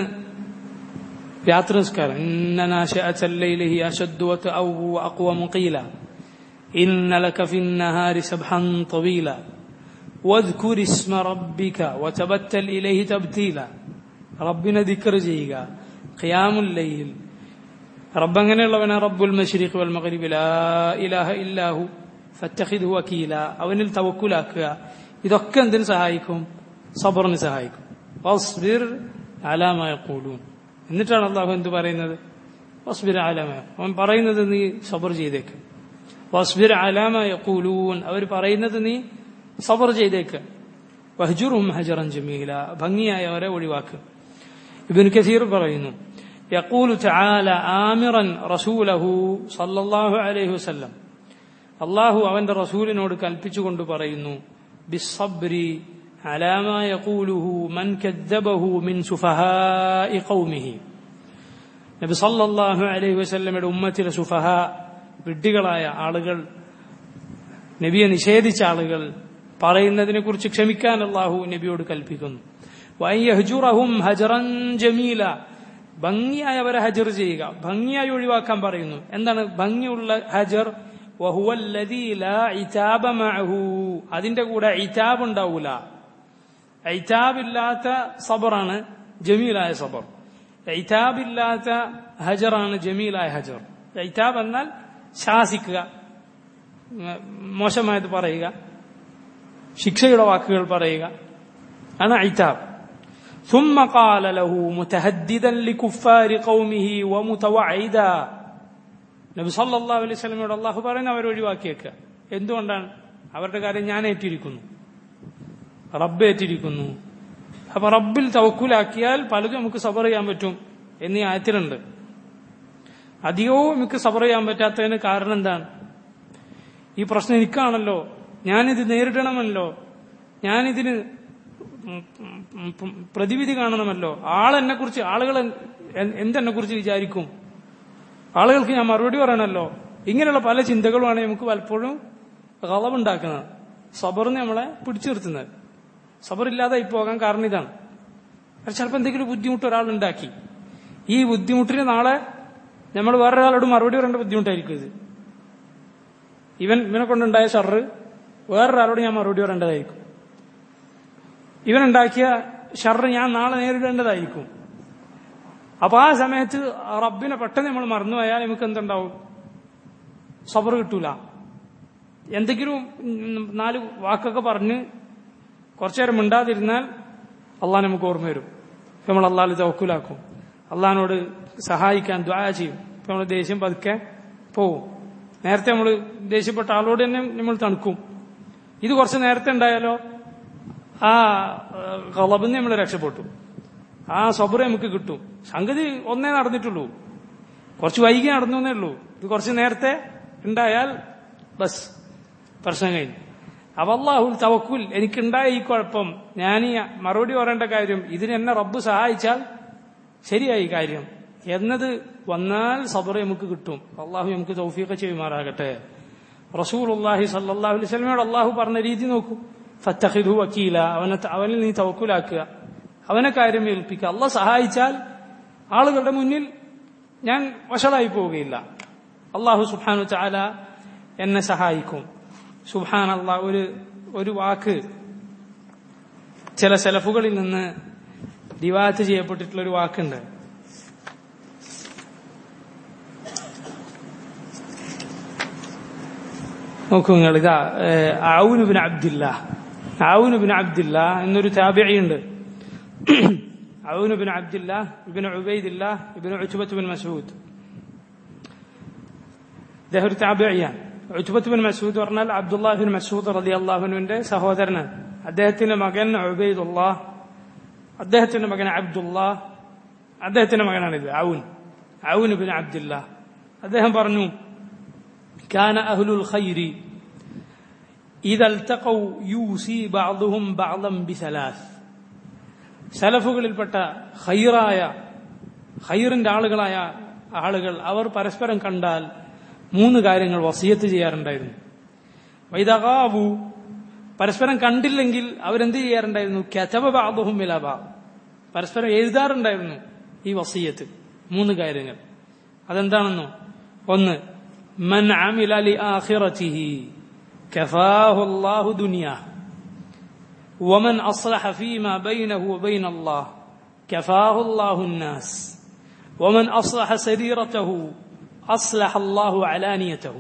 രാത്രി നിസ്കാരം ഇന്നനാശല്ലയിലഹി അശദ്വത്ത് ഔ അക്വ മുഖീല إن لك في النهار سبحا طويلا واذكر اسم ربك وتبتل إليه تبتيلا ربنا ذكر ചെയ്യുക قيام الليل റബ്ബ് അങ്ങനെയുള്ളവനാ റബ്ബുൽ മഷ്രിഖ് വൽ മഗ്രിബ് ലാ ഇലാഹ ഇല്ലാഹു ഫത്തഖിദ് വക്കീല അവനിൽ തവക്കുലാക്കുക ഇതൊക്കെ എന്തിനു സഹായിക്കും സബറിന് സഹായിക്കും വസ്ബിർ അലാമ യഖൂലൂൻ എന്നിട്ടാണ് അള്ളാഹു എന്ത് പറയുന്നത് വസ്ബിർ അലാമ അവൻ പറയുന്നത് നീ സബർ ചെയ്തേക്ക് വസ്ബിർ അലാമ യഖൂലൂൻ അവർ പറയുന്നത് നീ സബർ ചെയ്തേക്ക് വഹ്ജുറും ഹജറൻ ജമീല ഭംഗിയായ അവരെ ഒഴിവാക്ക് ഇബിൻ കസീർ പറയുന്നു يقول تعالى آمرا رسوله صلى الله عليه وسلم അള്ളാഹു അവന്റെ റസൂലിനോട് കൽപ്പിച്ചുകൊണ്ട് പറയുന്നു ബിസ്സബ്രി അലാമ യഖൂലുഹു മൻ കദ്ദബഹു മിൻ സുഫഹാഇ ഖൗമിഹി നബി സല്ലല്ലാഹു അലൈഹി വസല്ലമയുടെ ഉമ്മത്തിലെ സുഫഹ വിഡ്ഢികളായ ആളുകൾ നബിയെ നിഷേധിച്ച ആളുകൾ പറയുന്നതിനെ കുറിച്ച് ക്ഷമിക്കാൻ അള്ളാഹു നബിയോട് കൽപ്പിക്കുന്നു വൈയഹ്ജുറഹും ഹജറൻ ജമീല ഭംഗിയായി അവരെ ഹജർ ചെയ്യുക ഭംഗിയായി ഒഴിവാക്കാൻ പറയുന്നു എന്താണ് ഭംഗിയുള്ള ഹജർ വഹുവ الذي لا عتاب معه അതിന്റെ കൂടെ ഇതാബ് ഉണ്ടാവൂല ഇതാബ് ഇല്ലാത്ത സബറാണ് ജമീലായ സബർ ഇതാബ് ഇല്ലാത്ത ഹജറാണ് ജമീലായ ഹജർ ഇതാബ് എന്നാൽ ശാസിക്കുക മോശമായത് പറയുക ശിക്ഷയുടെ വാക്കുകൾ പറയുക ആണ് ഐതാബ് ثم قال له متهددا لكفار قومه ومتوعدا നബി സല്ലല്ലാഹു അലൈഹി വസല്ലമയോട് അള്ളാഹു പറയുന്ന അവർ ഒഴിവാക്കിയേക്കുക എന്തുകൊണ്ടാണ് അവരുടെ കാര്യം ഞാൻ ഏറ്റിരിക്കുന്നു റബ്ബ് ഏറ്റിരിക്കുന്നു അപ്പൊ റബ്ബിൽ തവക്കുലാക്കിയാൽ പലതും നമുക്ക് സബർ ചെയ്യാൻ പറ്റും എന്നീ ആയത്തിലുണ്ട് അധികവും നമുക്ക് സബർ ചെയ്യാൻ പറ്റാത്തതിന് കാരണം എന്താണ് ഈ പ്രശ്നം എനിക്കാണല്ലോ ഞാനിത് നേരിടണമല്ലോ ഞാനിതിന് പ്രതിവിധി കാണണമല്ലോ ആളെന്നെ കുറിച്ച് ആളുകൾ എന്തെന്നെ കുറിച്ച് വിചാരിക്കും ആളുകൾക്ക് ഞാൻ മറുപടി പറയണമല്ലോ ഇങ്ങനെയുള്ള പല ചിന്തകളുമാണ് നമുക്ക് പലപ്പോഴും കളവുണ്ടാക്കുന്നത് സബറിന് നമ്മളെ പിടിച്ചു നിർത്തുന്നത് സബറില്ലാതായി പോകാൻ കാരണം ഇതാണ് ചിലപ്പോൾ എന്തെങ്കിലും ബുദ്ധിമുട്ട് ഒരാളുണ്ടാക്കി ഈ ബുദ്ധിമുട്ടിന് നാളെ നമ്മൾ വേറൊരാളോട് മറുപടി പറയേണ്ട ബുദ്ധിമുട്ടായിരിക്കും ഇത് ഇവൻ ഇവനെ കൊണ്ടുണ്ടായ ഷർറ് വേറൊരാളോട് ഞാൻ മറുപടി പറയേണ്ടതായിരിക്കും ഇവനുണ്ടാക്കിയ ഷർറ് ഞാൻ നാളെ നേരിടേണ്ടതായിരിക്കും അപ്പൊ ആ സമയത്ത് റബ്ബിനെ പെട്ടെന്ന് നമ്മൾ മറന്നുപോയാൽ നമുക്ക് എന്തുണ്ടാവും സബർ കിട്ടൂല എന്തെങ്കിലും നാല് വാക്കൊക്കെ പറഞ്ഞ് കുറച്ചു നേരം മിണ്ടാതിരുന്നാൽ അള്ളാഹ് നമുക്ക് ഓർമ്മ വരും നമ്മൾ അള്ളാഹ് തവക്കുലാക്കും അള്ളഹാനോട് സഹായിക്കാൻ ദ്വായ ചെയ്യും ഇപ്പൊ നമ്മൾ ദേഷ്യം പതുക്കെ പോവും നേരത്തെ നമ്മൾ ദേഷ്യപ്പെട്ട ആളോട് തന്നെ നമ്മൾ തണുക്കും ഇത് കുറച്ച് നേരത്തെ ഉണ്ടായാലോ ആ കളബിന്ന് നമ്മൾ രക്ഷപ്പെട്ടു ആ സബർ നമുക്ക് കിട്ടും സംഗതി ഒന്നേ നടന്നിട്ടുള്ളൂ കുറച്ച് വൈകി നടന്നു എന്നേ ഉള്ളൂ ഇത് കുറച്ച് നേരത്തെ ഉണ്ടായാൽ ബസ് പ്രശ്നം കഴിഞ്ഞു അപ്പൊ അള്ളാഹുൽ തവക്കുൽ എനിക്കുണ്ടായ ഈ കുഴപ്പം ഞാൻ ഈ മറുപടി പറയേണ്ട കാര്യം ഇതിന് എന്നെ റബ്ബ് സഹായിച്ചാൽ ശരിയായി കാര്യം എന്നത് വന്നാൽ സബർ നമുക്ക് കിട്ടും അള്ളാഹു നമുക്ക് തൗഫീഖ ചെയ്യുമാറാകട്ടെ റസൂൽ അള്ളാഹി സല്ലാഹു അലൈഹി സ്വലമയോട് അള്ളാഹു പറഞ്ഞ രീതി നോക്കൂ ഫത്തഹിദു വക്കീല അവനെ അവനിൽ നീ തവക്കുലാക്കുക അവനെ കാര്യം ഏൽപ്പിക്കുക അള്ള സഹായിച്ചാൽ ആളുകളുടെ മുന്നിൽ ഞാൻ വഷളായി പോവുകയില്ല അള്ളാഹു സുബാനു ചാല എന്നെ സഹായിക്കും സുബാൻ അള്ളാഹ് ഒരു ഒരു വാക്ക് ചില സെലഫുകളിൽ നിന്ന് ദിവാത്ത് ചെയ്യപ്പെട്ടിട്ടുള്ള ഒരു വാക്കുണ്ട് നോക്കൂ നിങ്ങൾ ഇതാ ഔനുബിൻ അബ്ദില്ല ഔനുബിൻ അബ്ദില്ല എന്നൊരു താബിയുണ്ട് Awn ibn Abdillah ibn Ubaidillah ibn ഉച്ചുബത്ത് ബിൻ മസൂദ് ഇദ്ദേഹം ഒരു താബിയാണ് ഉച്ചുബത്ത് ബിൻ മസൂദ് പറഞ്ഞാൽ അബ്ദുല്ലാഹിബിൻ മസൂദ് റലി അള്ളാഹുനുവിന്റെ സഹോദരനാണ് അദ്ദേഹത്തിന്റെ മകൻ ഉബൈദുള്ള അദ്ദേഹത്തിന്റെ മകൻ അബ്ദുള്ള അദ്ദേഹത്തിന്റെ മകനാണിത് ഔൻ ഔൻ ബിൻ അബ്ദില്ല അദ്ദേഹം പറഞ്ഞു كان أهل الخير إذا التقوا يوصي بعضهم بعضا بثلاث സലഫുകളിൽപ്പെട്ട ഹൈറായ ഹൈറിന്റെ ആളുകളായ ആളുകൾ അവർ പരസ്പരം കണ്ടാൽ മൂന്ന് കാര്യങ്ങൾ വസിയത്ത് ചെയ്യാറുണ്ടായിരുന്നു വൈദകാവു പരസ്പരം കണ്ടില്ലെങ്കിൽ അവരെന്ത് ചെയ്യാറുണ്ടായിരുന്നു കഥബാബുഹും മിലബ പരസ്പരം എഴുതാറുണ്ടായിരുന്നു ഈ വസീയത്ത് മൂന്ന് കാര്യങ്ങൾ അതെന്താണെന്നോ ഒന്ന് من عمل لآخرته كفاه الله دنياه ومن أصلح فيما بينه وبين الله كفاه الله الناس ومن أصلح سريرته أصلح الله علانيته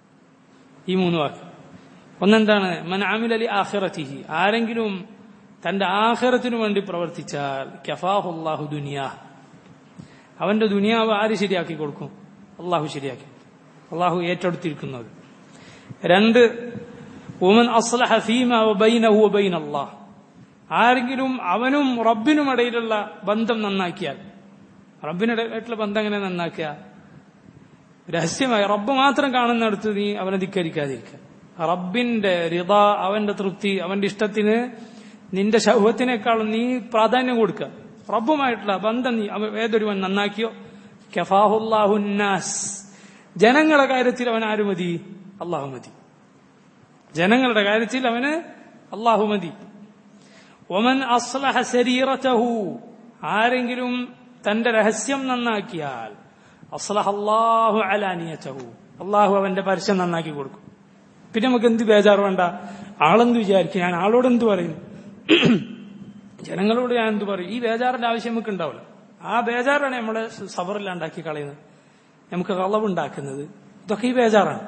ഈ മൂന്ന് വാക്ക് ഒന്നെന്താണ് മൻ അമിലലി ആഖിറത്തിഹി ആരെങ്കിലും തന്റെ ആഖിറത്തിനു വേണ്ടി പ്രവർത്തിച്ചാൽ കഫാഹുല്ലാഹു ദുനിയാ അവന്റെ ദുനിയാവ് ആര് ശരിയാക്കി കൊടുക്കും അള്ളാഹു ശരിയാക്കി അള്ളാഹു ഏറ്റെടുത്തിരിക്കുന്നത് രണ്ട് ഉമൻ അസ്ലഹ ഫീമ ബൈനഹു ബൈൻ അള്ളാഹ് ആരെങ്കിലും അവനും റബ്ബിനും ഇടയിലുള്ള ബന്ധം നന്നാക്കിയാൽ റബ്ബിനിടയിലുള്ള ബന്ധം എങ്ങനെ നന്നാക്കുക രഹസ്യമായി റബ്ബ് മാത്രം കാണുന്നിടത്ത് നീ അവനെ ധിക്കരിക്കാതിരിക്കുക റബ്ബിന്റെ റിത അവന്റെ തൃപ്തി അവന്റെ ഇഷ്ടത്തിന് നിന്റെ ശൗഹത്തിനേക്കാളും നീ പ്രാധാന്യം കൊടുക്കുക റബ്ബുമായിട്ടുള്ള ബന്ധം നീ ഏതൊരുവൻ നന്നാക്കിയോ കഫാഹുല്ലാഹുന്നാസ് ജനങ്ങളുടെ കാര്യത്തിൽ അവൻ ആര് മതി അള്ളാഹു മതി ജനങ്ങളുടെ കാര്യത്തിൽ അവന് അള്ളാഹു മതി ഒമൻ അസ്ലഹ ശരീരത്തഹു ആരെങ്കിലും തന്റെ രഹസ്യം നന്നാക്കിയാൽ അസ്ലഹ അള്ളാഹു അലാനിയത്തഹു അള്ളാഹു അവന്റെ പരസ്യം നന്നാക്കി കൊടുക്കും പിന്നെ നമുക്ക് എന്ത് ബേജാറ് വേണ്ട ആളെന്ത് വിചാരിക്കും ഞാൻ ആളോട് എന്ത് പറയും ജനങ്ങളോട് ഞാൻ എന്ത് പറയും ഈ ബേജാറിന്റെ ആവശ്യം നമുക്ക് ഉണ്ടാവില്ല ആ ബേജാറാണ് നമ്മളെ സബറില്ലാണ്ടാക്കി കളയുന്നത് നമുക്ക് കളവുണ്ടാക്കുന്നത് ഇതൊക്കെ ഈ ബേജാറാണ്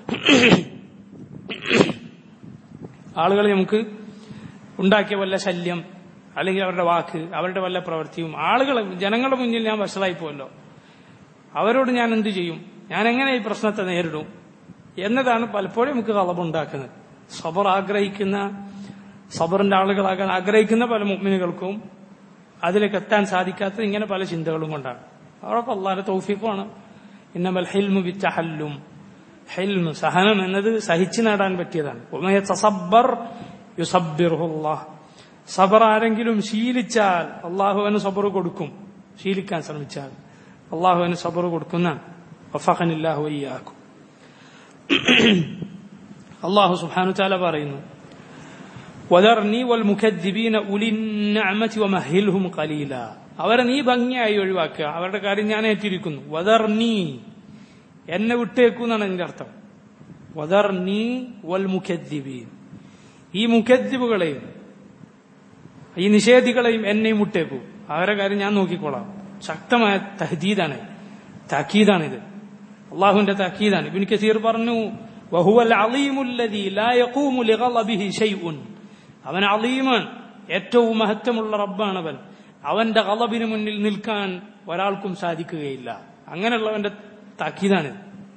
ആളുകൾ നമുക്ക് ഉണ്ടാക്കിയ വല്ല ശല്യം അല്ലെങ്കിൽ അവരുടെ വാക്ക് അവരുടെ വല്ല പ്രവൃത്തിയും ആളുകൾ ജനങ്ങളുടെ മുന്നിൽ ഞാൻ വഷളായി പോയല്ലോ അവരോട് ഞാൻ എന്തു ചെയ്യും ഞാൻ എങ്ങനെ ഈ പ്രശ്നത്തെ നേരിടും എന്നതാണ് പലപ്പോഴും നമുക്ക് കളവുണ്ടാക്കുന്നത് സബർ ആഗ്രഹിക്കുന്ന സബറിന്റെ ആളുകളാകാൻ ആഗ്രഹിക്കുന്ന പല മുഗ്മിനുകൾക്കും അതിലേക്ക് എത്താൻ സാധിക്കാത്തത് ഇങ്ങനെ പല ചിന്തകളും കൊണ്ടാണ് അവർക്ക് അള്ളാന്റെ തൗഫീഖാണ് ഇന്നമൽ ഹിൽമു വിറ്റഹല്ലും ഹെൽമ് സഹനം എന്നത് സഹിച്ചു നേടാൻ പറ്റിയതാണ് ഉമയ തസബ്ബർ യുസബ്ബിറുല്ലാഹ് സബർ ആരെങ്കിലും ശീലിച്ചാൽ അള്ളാഹുവിന് സബർ കൊടുക്കും ശീലിക്കാൻ ശ്രമിച്ചാൽ അള്ളാഹുവിന് സബർ കൊടുക്കുന്നതാണ് വഫഖനില്ലാഹു വയ്യാക്കും അള്ളാഹു സുബ്ഹാനഹു തആല പറയുന്നു വദർനി വൽ മുഖദ്ദിബീന ഉലിൻ നഅമതി വമഹിൽഹും ഖലീല അവരെ നീ ഭംഗിയായി ഒഴിവാക്കുക അവരുടെ കാര്യം ഞാൻ ഏറ്റിരിക്കുന്നു വദർനി എന്നെ വിട്ടേക്കൂ എന്നാണ് എന്റെ അർത്ഥം വദർനി വൽ മുഖദ്ദിബീൻ ഈ മുഖദ്ദിബുകളെയും ഈ നിഷേധികളെയും എന്നെയും വിട്ടേക്കൂ അവരെ കാര്യം ഞാൻ നോക്കിക്കോളാം ശക്തമായ തഹദീദാണ് താക്കീതാണിത് അള്ളാഹുവിന്റെ താക്കീതാണ് ഇബിൻ കസീർ പറഞ്ഞു വഹുവൽ അലീമുല്ലദീ ലാ യഖൂമു ലിഗളബിഹി ഷൈഉൻ അവൻ അലീമാൻ ഏറ്റവും മഹത്വമുള്ള റബ്ബാണ് അവൻ അവന്റെ കളബിന് മുന്നിൽ നിൽക്കാൻ ഒരാൾക്കും സാധിക്കുകയില്ല അങ്ങനെയുള്ളവന്റെ താക്കീതാണ്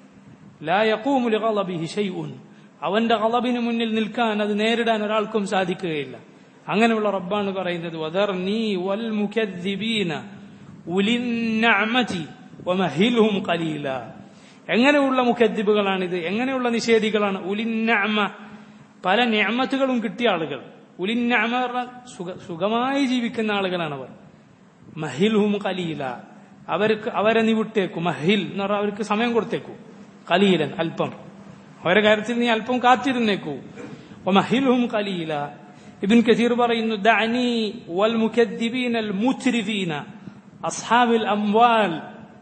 ലാ യഖൂമു ലിഗളബിഹി ഷൈഉൻ അവന്റെ കളബിന് മുന്നിൽ നിൽക്കാൻ അത് നേരിടാൻ ഒരാൾക്കും സാധിക്കുകയില്ല അങ്ങനെയുള്ള റബ്ബാണ് പറയുന്നത് വദർനി വൽ മുകദ്ദിബീന ഉലിൻ നഅമതി വമഹിൽഹും ഖലീല എങ്ങനെയുള്ള മുഖദ്ദിബുകളാണിത് എങ്ങനെയുള്ള നിഷേധികളാണ് ഉലിന്നഅമ പല ഞാമത്തുകളും കിട്ടിയ ആളുകൾ ഉലിന്നഅമ പറഞ്ഞാൽ സുഖ സുഖമായി ജീവിക്കുന്ന ആളുകളാണ് അവർ മഹിൽഹും കലീല അവർക്ക് അവരെ നീ വിട്ടേക്കു മഹിൽ എന്ന് പറഞ്ഞാൽ അവർക്ക് സമയം കൊടുത്തേക്കു കലീലൻ അല്പം അവരുടെ കാര്യത്തിൽ നീ അല്പം കാത്തിരുന്നേക്കൂ മഹിൽഹും കലീല ഇബിൻ കസീർ പറയുന്നു ദഅനി വൽ മുകദ്ദിബീന അൽ മുത്രിഫീന അസ്ഹാബിൽ അംവാൽ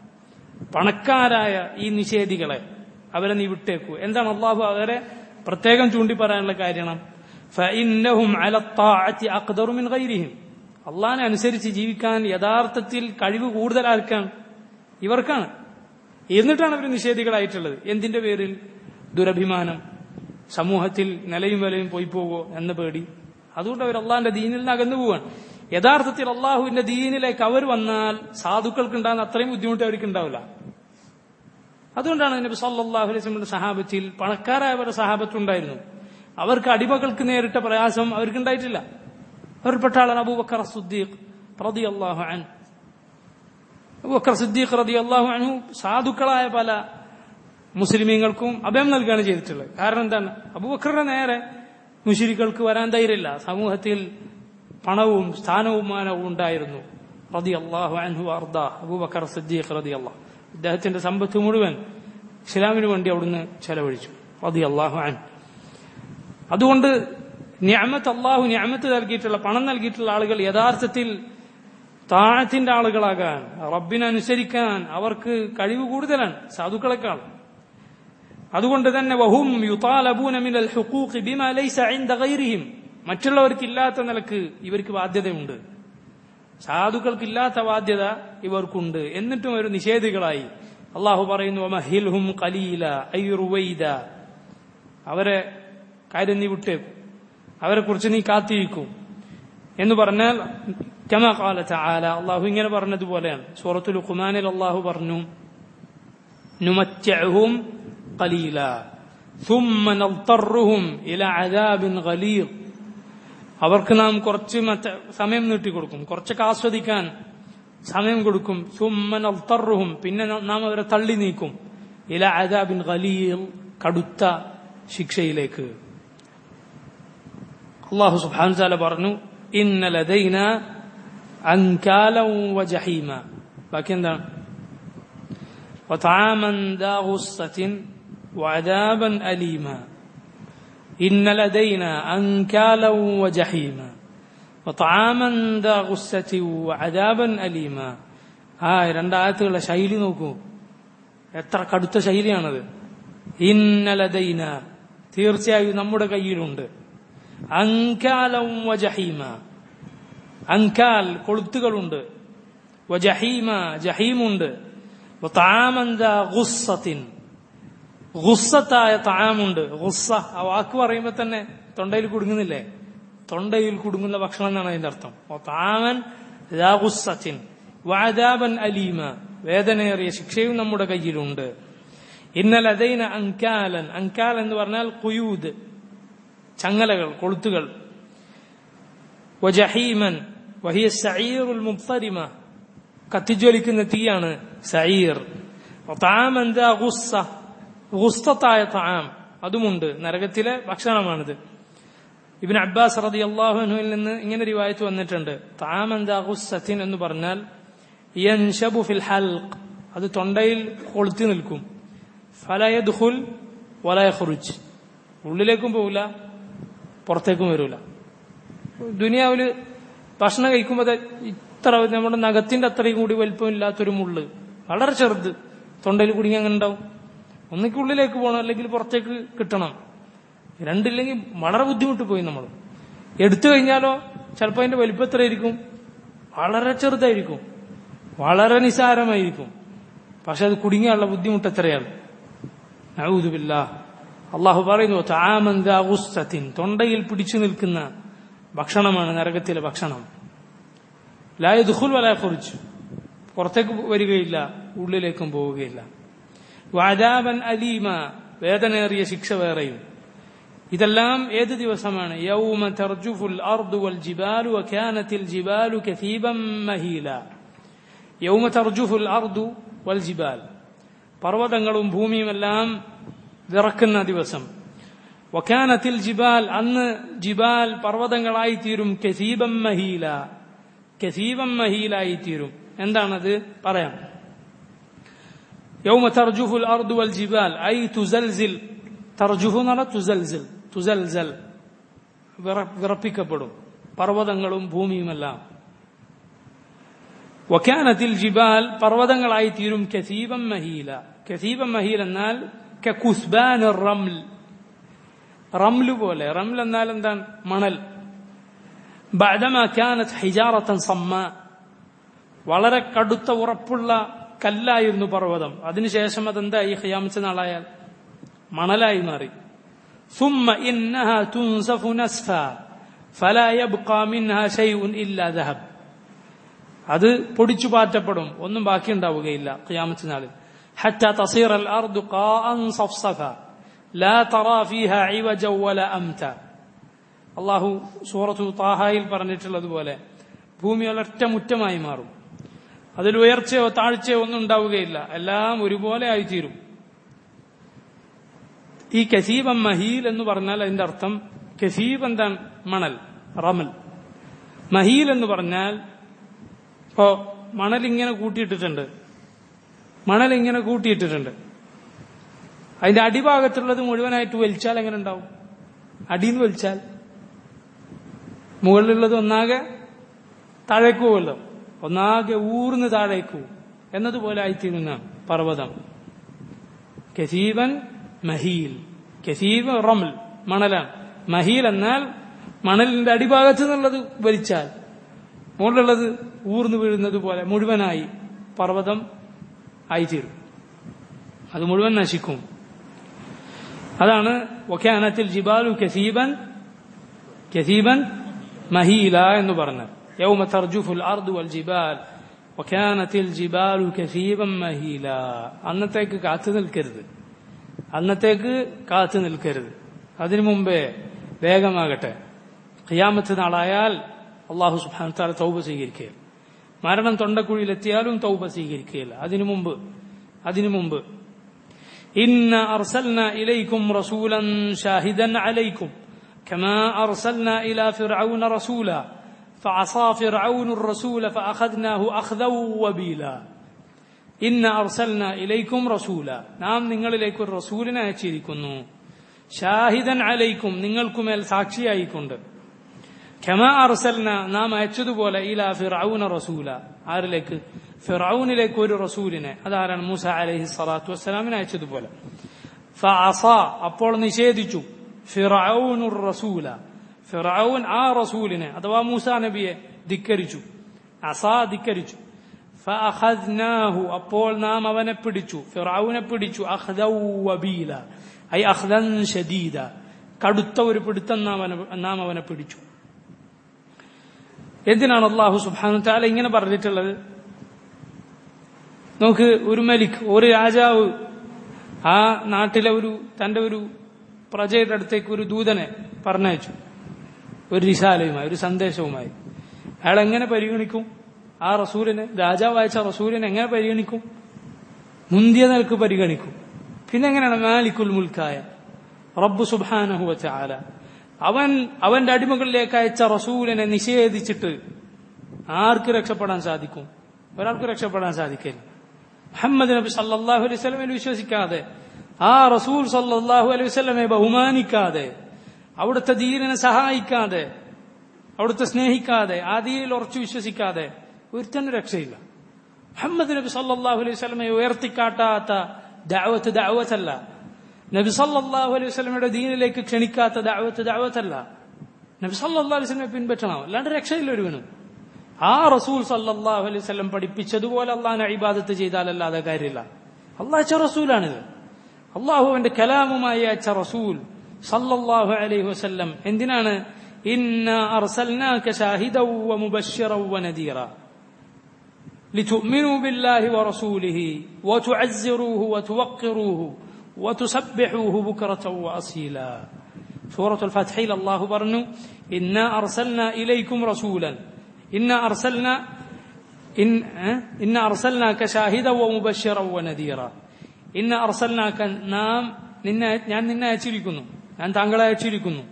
പണക്കാരായ ഈ നിഷേധികളെ അവരെ നീ വിട്ടേക്കൂ എന്താണ് അള്ളാഹു അവരെ പ്രത്യേകം ചൂണ്ടി പറയാനുള്ള കാരണം ഫഇന്നഹും അല ത്വാഅത്തി അഖ്ദറു മിൻ ഗൈരിഹിം അള്ളാഹിനെ അനുസരിച്ച് ജീവിക്കാൻ യഥാർത്ഥത്തിൽ കഴിവ് കൂടുതൽ ആർക്കാണ് ഇവർക്കാണ് എന്നിട്ടാണ് അവർ നിഷേധികളായിട്ടുള്ളത് എന്തിന്റെ പേരിൽ ദുരഭിമാനം സമൂഹത്തിൽ നിലയും വിലയും പോയി പോവോ എന്ന പേടി അതുകൊണ്ട് അവർ അള്ളാഹിന്റെ ദീനിൽ നിന്ന് അകന്നു പോവാണ് യഥാർത്ഥത്തിൽ അള്ളാഹുവിന്റെ ദീനിലേക്ക് അവർ വന്നാൽ സാധുക്കൾക്ക് ഉണ്ടാകുന്ന അത്രയും ബുദ്ധിമുട്ട് അവർക്ക് ഉണ്ടാവില്ല അതുകൊണ്ടാണ് നബി സല്ലല്ലാഹു അലൈഹി വസല്ലം സഹാബത്തിൽ പണക്കാരായവരുടെ സഹാബത്തുണ്ടായിരുന്നു അവർക്ക് അടിമകൾക്ക് നേരിട്ട പ്രയാസം അവർക്ക് ഉണ്ടായിട്ടില്ല അവരിൽപ്പെട്ട ആളാണ് അബൂബക്കർ സുദ്ദീഖ് റളിയല്ലാഹു അൻഹു അബൂബക്കർ സിദ്ദീഖ് റളിയല്ലാഹു അൻഹു സാധുക്കളായ പല മുസ്ലിമീങ്ങൾക്കും അഭയം നൽകുകയാണ് ചെയ്തിട്ടുള്ളത് കാരണം എന്താണ് അബൂബക്കറിന്റെ നേരെ മുഷിരികൾക്ക് വരാൻ ധൈര്യമില്ല സമൂഹത്തിൽ പണവും സ്ഥാനവും മാനവും ഉണ്ടായിരുന്നു റതി അള്ളാഹു അൻഹു അർദ അബൂബക്കർ സിദ്ദീഖ് റതി അള്ളാഹ് അദ്ദേഹത്തിന്റെ സമ്പത്ത് മുഴുവൻ ഇസ്ലാമിന് വേണ്ടി അവിടുന്ന് ചെലവഴിച്ചു റതി അള്ളാഹു അൻ അതുകൊണ്ട് ഞാമത്ത് അള്ളാഹു ഞാമത്ത് നൽകിയിട്ടുള്ള പണം നൽകിയിട്ടുള്ള ആളുകൾ യഥാർത്ഥത്തിൽ താഴത്തിന്റെ ആളുകളാകാൻ റബ്ബിനനുസരിക്കാൻ അവർക്ക് കഴിവ് കൂടുതലാണ് സാധുക്കളെക്കാൾ അതുകൊണ്ട് തന്നെ വഹും യുതാലബൂന മിനൽ ഹുഖൂഖി ബിമാ ലൈസ ഇൻദ ഗൈരിഹിം മറ്റുള്ളവർക്ക് ഇല്ലാത്ത നിലക്ക് ഇവർക്ക് ബാധ്യതയുണ്ട് സാധുക്കൾക്കില്ലാത്ത ബാധ്യത ഇവർക്കുണ്ട് എന്നിട്ടും ഒരു നിഷേധികളായി അള്ളാഹു പറയുന്നു മഹിൽഹും കലീല ഐറുവൈദ അവരെ കാര്യം നീ വിട്ടേക്കും അവരെ കുറിച്ച് നീ കാത്തിരിക്കും എന്ന് പറഞ്ഞാൽ كما قال تعالى അള്ളാഹു ഇങ്ങനെ പറഞ്ഞതുപോലെയാണ് സൂറത്തുൽ ഖുമാനിൽ അള്ളാഹു പറഞ്ഞു نمتعهم قليلا ثم نضطرهم إلى عذاب غليظ അവർക്ക് നാം കുറച്ച് മറ്റ സമയം നീട്ടിക്കൊടുക്കും കുറച്ചൊക്കെ ആസ്വദിക്കാൻ സമയം കൊടുക്കും സുമ്മൻ അൽത്തറുഹും പിന്നെ നാം അവരെ തള്ളി നീക്കും ഇല അദാബിൻ ഖലീൽ കടുത്ത ശിക്ഷയിലേക്ക് അള്ളാഹു സുബ്ഹാനഹു തആല പറഞ്ഞു ഇന്ന ലദൈന അൻകാലം വജഹീമ ബാക്കി എന്താണ് وطعاما ذا غصة وعذابا أليما إن لدينا أنكالا وجحيما وطعاما ذا غصة وعذابا أليما ആ രണ്ടായത്തുകളുടെ ശൈലി നോക്കൂ എത്ര കടുത്ത ശൈലിയാണത് ഇന്നലദൈന തീർച്ചയായും നമ്മുടെ കയ്യിലുണ്ട് അങ്കാലം വജഹീമ അങ്കാൽ കൊളുത്തുകളുണ്ട് വജഹീമ ജഹീമുണ്ട് താമന്ത ഗുസ്സത്തിൻ ഗുസ്സത്തായ താമുണ്ട് ഗുസ്സ ആ വാക്ക് പറയുമ്പോ തന്നെ തൊണ്ടയിൽ കുടുങ്ങുന്നില്ലേ തൊണ്ടയിൽ കുടുങ്ങുന്ന ഭക്ഷണം എന്നാണ് അതിന്റെ അർത്ഥം താമൻ ഗുസ്സത്തിൻ വാദാബൻ അലീമ വേദനയേറിയ ശിക്ഷയും നമ്മുടെ കയ്യിലുണ്ട് ഇന്നലെ അതൈന അങ്കാലൻ അങ്കാൽ എന്ന് പറഞ്ഞാൽ കുയൂദ് ചങ്ങലകൾ കൊളുത്തുകൾ വജഹീമൻ വഹിയ സഈറുൽ മുബ്തരിമ കത്തിജ്വലിക്കുന്ന തീയാണ് സഈർ താമെന്താ ഗുസ്സ ഗുസ്തത്തായ താം അതുമുണ്ട് നരകത്തിലെ ഭക്ഷണമാണിത് ഇബിൻ അബ്ബാസ് റതി അള്ളാഹുനുവിൽ നിന്ന് ഇങ്ങനെ റിവായത്ത് വന്നിട്ടുണ്ട് താമെന്താ ഗുസ്സത്തിൻ എന്ന് പറഞ്ഞാൽ യൻഷബു ഫിൽ ഹൽഖ് അത് തൊണ്ടയിൽ കൊളുത്തി നിൽക്കും ഫലയദ്ഹുൽ വലയഖുറുജ് ഉള്ളിലേക്കും പോവില്ല പുറത്തേക്കും വരൂല ദുനിയാവില് ഭക്ഷണം കഴിക്കുമ്പോൾ ഇത്ര നമ്മുടെ നഖത്തിന്റെ അത്രയും കൂടി വലിപ്പമില്ലാത്തൊരു മുള്ള് വളരെ ചെറുത് തൊണ്ടയിൽ കുടുങ്ങി അങ്ങനെ ഉണ്ടാവും ഒന്നിക്ക് ഉള്ളിലേക്ക് പോകണം അല്ലെങ്കിൽ പുറത്തേക്ക് കിട്ടണം രണ്ടില്ലെങ്കിൽ വളരെ ബുദ്ധിമുട്ട് പോയി നമ്മൾ എടുത്തു കഴിഞ്ഞാലോ ചിലപ്പോൾ അതിന്റെ വലിപ്പം എത്രയായിരിക്കും വളരെ ചെറുതായിരിക്കും വളരെ നിസാരമായിരിക്കും പക്ഷെ അത് കുടുങ്ങിയുള്ള ബുദ്ധിമുട്ട് എത്രയാണ് നഊദുബില്ല അള്ളാഹു പറയുന്നു താമന്താകുസ്തത്തിൻ തൊണ്ടയിൽ പിടിച്ചു നിൽക്കുന്ന ഭക്ഷണമാണ് നരകത്തിലെ ഭക്ഷണം ലായ ദുഹുൽ വല കുറിച്ചു പുറത്തേക്ക് വരികയില്ല ഉള്ളിലേക്കും പോവുകയില്ല വാജാബൻ അലീമ വേദനേറിയ ശിക്ഷ വേറെയും ഇതെല്ലാം ഏത് ദിവസമാണ് യൗമ തർജുഫുൽ അർദു വൽ ജിബാലു വകാനത്തിൽ ജിബാലു കതീബം മഹീല യൗമ തർജുഫുൽ അർദു വൽ ജിബാൽ പർവ്വതങ്ങളും ഭൂമിയുമെല്ലാം വിറക്കുന്ന ദിവസം വക്കാനത്തിൽ ജിബാൽ അന്ന് ജിബാൽ പർവ്വതങ്ങളായി തീരും കസീബം മഹീല കസീബം മഹീലായി തീരും എന്താണത് പറയാം യൗമ തർജുഫുൽ അർദു വൽ ജിബാൽ ഐ തുസൽസിൽ തർജുഹു എന്ന് പറഞ്ഞാൽ തുസൽസിൽ തുസൽസൽ വിറപ്പിക്കപ്പെടും പർവ്വതങ്ങളും ഭൂമിയുമെല്ലാം വക്കാനത്തിൽ ജിബാൽ പർവ്വതങ്ങളായി തീരും കസീബം മഹീല കസീബം മഹീൽ എന്നാൽ കുസ്ബാൻ റംൽ റംല് പോലെ റംൽ എന്നാൽ എന്താണ് മണൽ بعدما كانت حجارة صماء വളരെ കടുത്ത ഉറപ്പുള്ള കല്ലായിരുന്നു പർവ്വതം അതിനുശേഷം അതെന്തായി ഖിയാമച്ച നാളായാൽ മണലായി മാറി ثم إنها تنسف نسفا فلا يبقى منها شيء إلا ذهب അത് പൊടിച്ചു പാറ്റപ്പെടും ഒന്നും ബാക്കി ഉണ്ടാവുകയില്ല ഖിയാമത്ത് നാളിൽ حتى تصير الأرض قاء صفصفا لا ترى فيها عوجا ولا أمتا അള്ളാഹു സൂറത്തു താഹായിൽ പറഞ്ഞിട്ടുള്ളതുപോലെ ഭൂമി ഒരൊറ്റ മുറ്റമായി മാറും അതിൽ ഉയർച്ചയോ താഴ്ചയോ ഒന്നും ഉണ്ടാവുകയില്ല എല്ലാം ഒരുപോലെ ആയിത്തീരും ഈ കസീബം മഹീൽ എന്ന് പറഞ്ഞാൽ അതിന്റെ അർത്ഥം കസീബ് എന്താണ് മണൽ റമൽ മഹീൽ എന്ന് പറഞ്ഞാൽ ഇപ്പോ മണൽ ഇങ്ങനെ കൂട്ടിയിട്ടിട്ടുണ്ട് മണൽ ഇങ്ങനെ കൂട്ടിയിട്ടിട്ടുണ്ട് അതിന്റെ അടിഭാഗത്തുള്ളത് മുഴുവനായിട്ട് വലിച്ചാൽ എങ്ങനെ ഉണ്ടാവും അടിയിൽ വലിച്ചാൽ മുകളിലുള്ളത് ഒന്നാകെ താഴേക്ക് പോകുമല്ലോ ഒന്നാകെ ഊർന്ന് താഴേക്ക് പോകും എന്നതുപോലെ ആയിത്തീരുന്ന പർവ്വതം കസീബൻ മഹീൽ കസീബ് റമൽ മണലാണ് മഹീൽ എന്നാൽ മണലിന്റെ അടിഭാഗത്ത് നിന്നുള്ളത് വലിച്ചാൽ മുകളിലുള്ളത് ഊർന്നു വീഴുന്നത് പോലെ മുഴുവനായി പർവ്വതം ആയിത്തീരും അത് മുഴുവൻ നശിക്കും അതാണ് വക്കാനത്തിൽ ജിബാലു കസീബൻ കസീബൻ മഹീല എന്ന് പറഞ്ഞത് യൗമ തർജുഫുൽ അർദു വൽ ജിബാൽ വക്കാനത്തിൽ ജിബാലു കസീബൻ മഹീല അന്നത്തേക്ക് കാത്തു നിൽക്കരുത് അന്നത്തേക്ക് കാത്തു നിൽക്കരുത് അതിനു മുമ്പേ വേഗമാകട്ടെ ഖിയാമത്ത് നാളായാൽ അള്ളാഹു സുബ്ഹാനഹു തആല തൗബ സ്വീകരിക്കുകയില്ല മരണം തൊണ്ടക്കുഴിയിലെത്തിയാലും തൗബ സ്വീകരിക്കുകയില്ല അതിനു മുമ്പ് അതിനു മുമ്പ് إن أرسلنا إليكم رسولا شاهدا عليكم كما أرسلنا إلى فرعون رسولا فعصى فرعون الرسول فأخذناه أخذا وبيلا إن أرسلنا إليكم رسولا نعم നിങ്ങൾ ഇലേക്ക് ഒരു റസൂലിനെ അയച്ചിരിക്കുന്നു ഷാഹിദൻ അലൈക്കും നിങ്ങൾക്ക് മേൽ സാക്ഷിയായിക്കൊണ്ട് ഖമ അർസൽന നാം അയച്ചതുപോലെ ഇല ഫിറൌന റസൂല ആരിലേക്ക് ഫിറൌനിലേക്ക് ഒരു റസൂലിനെ അതാരാണ് മൂസ അലൈഹി സ്വലാത്തു വസ്സലാമിനെ അയച്ചതുപോലെ ഫഅസ അപ്പോൾ നിഷേധിച്ചു ഫിറഔനുർ റസൂല ഫിറഔൻ ആ റസൂലിനെ അഥവാ മൂസാ നബിയെ ധിക്കരിച്ചു അസ ധിക്കരിച്ചു ഫഅഖദ്നാഹു അപ്പോൾ നാം അവനെ പിടിച്ചു ഫിറഔനെ പിടിച്ചു അഖ്ദൗ വബീല ഐ അഖ്ദൻ ഷദീദ കടുത്ത ഒരു പിടുത്തം നാം അവനെ നാം അവനെ പിടിച്ചു എന്തിനാണ് അള്ളാഹു സുബ്ഹാനഹു തആല ഇങ്ങനെ പറഞ്ഞിട്ടുള്ളത് നമുക്ക് ഒരു മലിക് ഒരു രാജാവ് ആ നാട്ടിലെ ഒരു തന്റെ ഒരു പ്രജയുടെ അടുത്തേക്ക് ഒരു ദൂതനെ പറഞ്ഞയച്ചു ഒരു റിസാലയുമായി ഒരു സന്ദേശവുമായി അയാൾ എങ്ങനെ പരിഗണിക്കും ആ റസൂലിനെ രാജാവ് അയച്ച റസൂലിനെ എങ്ങനെ പരിഗണിക്കും മുന്തിയ നിലക്ക് പരിഗണിക്കും പിന്നെ എങ്ങനെയാണ് മാലിക്കുൽ മുൽക്കായ റബ്ബു സുബാനഹു വച്ചാല അവൻ അവന്റെ അടിമകളിലേക്ക് അയച്ച റസൂലിനെ നിഷേധിച്ചിട്ട് ആർക്ക് രക്ഷപ്പെടാൻ സാധിക്കും ഒരാൾക്ക് രക്ഷപ്പെടാൻ സാധിക്കില്ല മുഹമ്മദ് നബി സല്ലാഹു അലൈഹി സ്വലമിൽ വിശ്വസിക്കാതെ ആ റസൂൽ സല്ലാഹു അലൈഹി വസ്ലമെ ബഹുമാനിക്കാതെ അവിടുത്തെ ദീനിനെ സഹായിക്കാതെ അവിടുത്തെ സ്നേഹിക്കാതെ ആ ദീനിൽ ഉറച്ചു വിശ്വസിക്കാതെ ഒരുത്തന് രക്ഷയില്ല മുഹമ്മദ് നബി സല്ലാഹു അലൈഹി സ്വലമെ ഉയർത്തിക്കാട്ടാത്ത ദാവത്ത് ദാവത്തല്ല നബി സല്ലാഹു അലൈഹി വസ്ലമയുടെ ദീനിലേക്ക് ക്ഷണിക്കാത്ത ദാവത്ത് ദാവത്തല്ല നബി സല്ലാ അലൈഹി സ്വലമെ പിൻപറ്റണം അല്ലാണ്ട് രക്ഷയില്ല ഒരുവനും ആ റസൂൽ സല്ലാഹു അലൈഹി സ്വലം പഠിപ്പിച്ചതുപോലെ അള്ളാഹിനെ അഴിബാദത്ത് ചെയ്താലല്ലാതെ കാര്യമില്ല അള്ളാഹ് അയച്ച റസൂലാണിത് അള്ളാഹു അവന്റെ കലാമുമായി അയച്ച റസൂൽ സല്ലല്ലാഹു അലൈഹി വസല്ലം എന്തിനാണ് ഇന്ന അർസൽനാക ഷാഹിദൻ വമുബശ്ശിറൻ വനദീറ لتؤمنوا بالله ورسوله وتعزروه وتوقروه وتسبحوه بكرة وأصيلا سورة الفتح الله برنو إنا أرسلنا إليكم رسولا إنا أرسلنا إن إنا أرسلناك شاهدا ومبشرا ونذيرا إنا أرسلناك നാം നിന്നെ ഞാൻ നിന്നെ അയച്ചിരിക്കുന്നു ഞാൻ താങ്കളെ അയച്ചിരിക്കുന്നു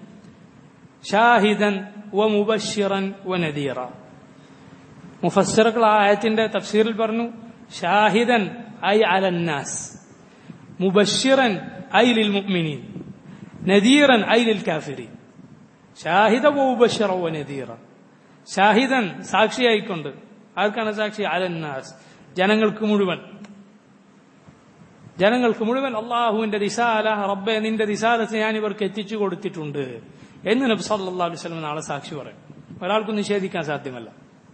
ഷാഹിദൻ വ മുബഷിറൻ വ നദീറ മുഫസ്സിറുകൾ ആ ആയത്തിന്റെ തഫ്സീറിൽ പറഞ്ഞു ഷാഹിദൻ ഐ അലന്നാസ് മുബഷിറൻ ഐ ലിൽ മുഅ്മിനീൻ നദീറൻ ഐ ലിൽ കാഫിരീൻ ഷാഹിദ വ മുബഷിറ വ നദീറ ഷാഹിദൻ സാക്ഷിയായിക്കൊണ്ട് ആർക്കാണ് സാക്ഷി അലന്നാസ് ജനങ്ങൾക്ക് മുഴുവൻ ജനങ്ങൾക്ക് മുഴുവൻ അള്ളാഹുവിന്റെ ദിശാല റബ്ബെ നിന്റെ ദിശാലത്ത് ഞാൻ ഇവർക്ക് എത്തിച്ചു കൊടുത്തിട്ടുണ്ട് എന്ന് നബി സല്ലാ അലൈഹി സ്വലം നാളെ സാക്ഷി പറയും ഒരാൾക്കും നിഷേധിക്കാൻ സാധ്യമല്ല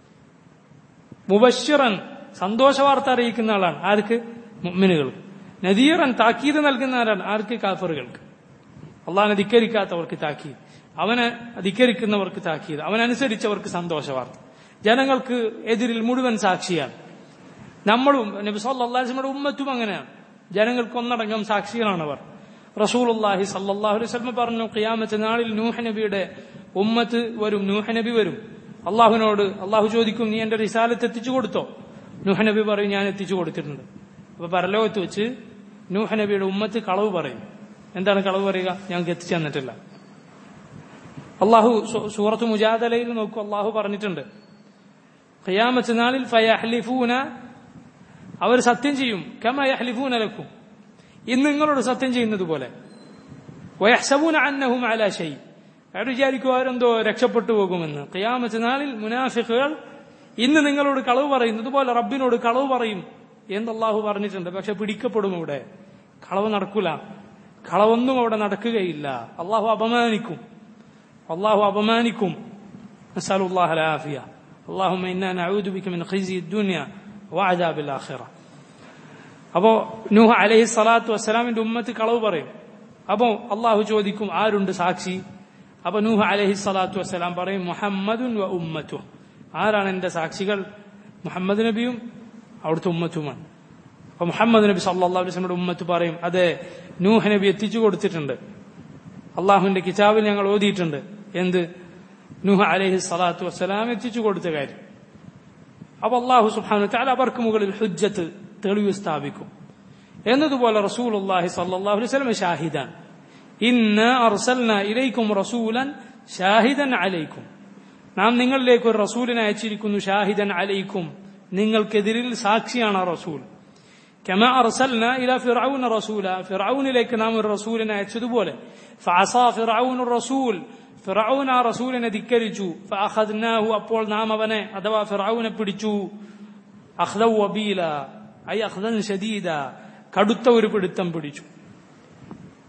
മുബശ്ശിറൻ സന്തോഷ വാർത്ത അറിയിക്കുന്ന ആളാണ് ആർക്ക് മുഅ്മിനുകൾക്ക് നദീറൻ താക്കീത് നൽകുന്ന ആരാണ് ആർക്ക് കാഫറുകൾക്ക് അള്ളാഹിനെ ധിക്കരിക്കാത്തവർക്ക് താക്കീത് അവനെ ധിക്കരിക്കുന്നവർക്ക് താക്കീത് അവനനുസരിച്ചവർക്ക് സന്തോഷ വാർത്ത ജനങ്ങൾക്ക് എതിരിൽ മുഴുവൻ സാക്ഷിയാണ് നമ്മളും നബി സല്ലാസ്മയുടെ ഉമ്മത്തും അങ്ങനെയാണ് ജനങ്ങൾക്ക് ഒന്നടങ്കം സാക്ഷികളാണ് അവർ റസൂലുല്ലാഹി സല്ലാഹു അലൈഹി സ്വലമ പറഞ്ഞു ഖിയാമത്ത് നാളിൽ നൂഹ നബിയുടെ ഉമ്മത്ത് വരും നൂഹ നബി വരും അള്ളാഹുവിനോട് അള്ളാഹു ചോദിക്കും നീ എന്റെ റിസാലത്ത് എത്തിച്ചു കൊടുത്തോ നൂഹ നബി പറയും ഞാൻ എത്തിച്ചു കൊടുത്തിട്ടുണ്ട് അപ്പൊ പരലോകത്ത് വെച്ച് നൂഹ നബിയുടെ ഉമ്മത്ത് കളവ് പറയും എന്താണ് കളവ് പറയുക ഞങ്ങൾക്ക് എത്തിച്ചു തന്നിട്ടില്ല അള്ളാഹു സൂറത്ത് മുജാദലയിൽ നോക്കൂ അള്ളാഹു പറഞ്ഞിട്ടുണ്ട് ഖിയാമത്ത് നാളിൽ ഫയഹ്ലിഫൂന അവർ സത്യം ചെയ്യും കമ യഹ്ലിഫൂന ലക്കും ഇന്ന് നിങ്ങളോട് സത്യം ചെയ്യുന്നത് പോലെ വയഹ്സബൂന അന്നഹും അലാ ഷൈ അവർ വിചാരിക്കും അവരെന്തോ രക്ഷപ്പെട്ടു പോകുമെന്ന് ഖിയാമത്ത് നാളിൽ മുനാഫിഖുകൾ ഇന്ന് നിങ്ങളോട് കളവ് പറയുന്നത് പോലെ റബ്ബിനോട് കളവ് പറയും എന്ന് അള്ളാഹു പറഞ്ഞിട്ടുണ്ട് പക്ഷെ പിടിക്കപ്പെടും ഇവിടെ കളവ് നടക്കൂല കളവൊന്നും അവിടെ നടക്കുകയില്ല അള്ളാഹു അപമാനിക്കും അള്ളാഹു അപമാനിക്കും നസ്അലുല്ലാഹ അലാഫിയ اللهم إنا نعوذ بك من خزي الدنيا وعذاب الآخرة അപ്പോ നൂഹ അലൈഹി സ്വലാത്തു വസ്സലാമിന്റെ ഉമ്മത്ത് കളവ് പറയും അപ്പോ അള്ളാഹു ചോദിക്കും ആരുണ്ട് സാക്ഷി അപ്പൊ നൂഹ അലൈഹി സ്വലാത്തു വസ്സലാം പറയും മുഹമ്മദുൻ വ ഉമ്മത്തു ആരാണ് എന്റെ സാക്ഷികൾ മുഹമ്മദ് നബിയും അവിടുത്തെ ഉമ്മത്തുമാണ് അപ്പൊ മുഹമ്മദ് നബി സല്ലാ അലൈഹിയുടെ ഉമ്മത്ത് പറയും അതെ നൂഹ നബി എത്തിച്ചു കൊടുത്തിട്ടുണ്ട് അള്ളാഹുവിന്റെ കിതാബിൽ ഞങ്ങൾ ഓതിയിട്ടുണ്ട് എന്ത് നൂഹ അലൈഹി സ്വലാത്തു വസ്സലാം എത്തിച്ചു കൊടുത്ത കാര്യം അപ്പൊ അള്ളാഹു സുബാനു താല അവർക്ക് മുകളിൽ ഹുജ്ജത്ത് തെളിവ് സ്ഥാപിക്കും എന്നതുപോലെ റസൂൽ അള്ളാഹി സല്ലാഹു അലൈഹി സ്വലം ഷാഹിദാൻ ഇന്ന് അർസൽന ഇലൈക്കും റസൂലൻ ഷാഹിദൻ അലൈക്കും നാം നിങ്ങളിലേക്ക് ഒരു റസൂലിനെ അയച്ചിരിക്കുന്നു ഷാഹിദൻ അലൈക്കും നിങ്ങൾക്കെതിരിൽ സാക്ഷിയാണ് ആ റസൂൽ كما أرسلنا إلى فرعون رسولا فرعون إليك نام الرسول أيتشدبوله فعصى فرعون الرسول ഫിറൌൻ ആ റസൂലിനെ ധിക്കരിച്ചു ഫഅഖദ്നാഹു അപ്പോൾ നാം അവനെ അഥവാ ഫിറൌനെ പിടിച്ചു അഖ്ദൗ വബീല ഐ അഖ്ദൻ ഷദീദ കടുത്ത ഒരു പിടുത്തം പിടിച്ചു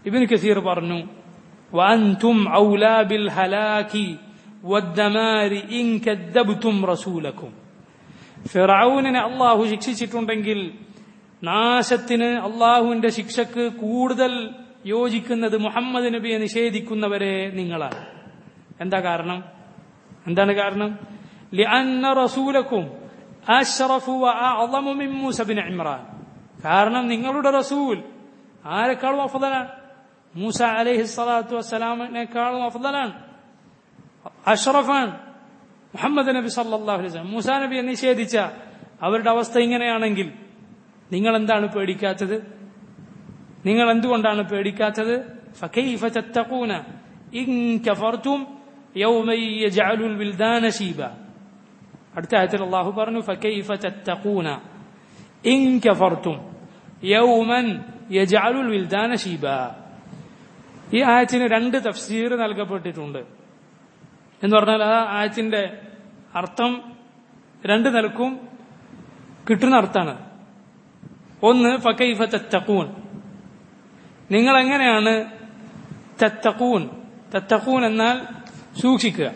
ഇബിന് കസീർ പറഞ്ഞു وأنتم أولى بالهلاك والدمار إن كذبتم رسولكم ഫിറൌനിനെ അള്ളാഹു ശിക്ഷിച്ചിട്ടുണ്ടെങ്കിൽ നാശത്തിന് അള്ളാഹുവിന്റെ ശിക്ഷക്ക് കൂടുതൽ യോജിക്കുന്നത് മുഹമ്മദ് നബിയെ നിഷേധിക്കുന്നവരെ നിങ്ങളാണ് എന്താ കാരണം എന്താണ് കാരണം لأن رسولكم أشرف وأعظم من موسى بن عمران കാരണം നിങ്ങളുടെ റസൂൽ ആരെക്കാളും അഫദലാണ് മൂസ അലൈഹി സ്വലാത്തു വസ്സലാമിനേക്കാളും അഫദലാണ് അഷ്റഫാണ് മുഹമ്മദ് നബി സല്ലാഹു അലൈഹി വസല്ലം മൂസാ നബിയെ നിഷേധിച്ച അവരുടെ അവസ്ഥ ഇങ്ങനെയാണെങ്കിൽ നിങ്ങൾ എന്താണ് പേടിക്കാത്തത് നിങ്ങൾ എന്തുകൊണ്ടാണ് പേടിക്കാത്തത് فكيف تتقون إن كفرتم يوما يجعل الولدان شيبا അടുത്ത ആയത്തിൽ അള്ളാഹു പറഞ്ഞു فكيف تتقون إن كفرتم يوما يجعل الولدان شيبا ഈ ആയത്തിന് രണ്ട് തഫ്സീർ നൽകപ്പെട്ടിട്ടുണ്ട് എന്ന് പറഞ്ഞാൽ ആ ആയത്തിന്റെ അർത്ഥം രണ്ട് നിലക്കും കിട്ടുന്ന അർത്ഥമാണ് ഒന്ന് ഫക്കൈഫ തത്തക്കൂൻ നിങ്ങൾ എങ്ങനെയാണ് തത്തക്കൂൻ തത്തക്കൂൻ എന്നാൽ സൂക്ഷിക്കുക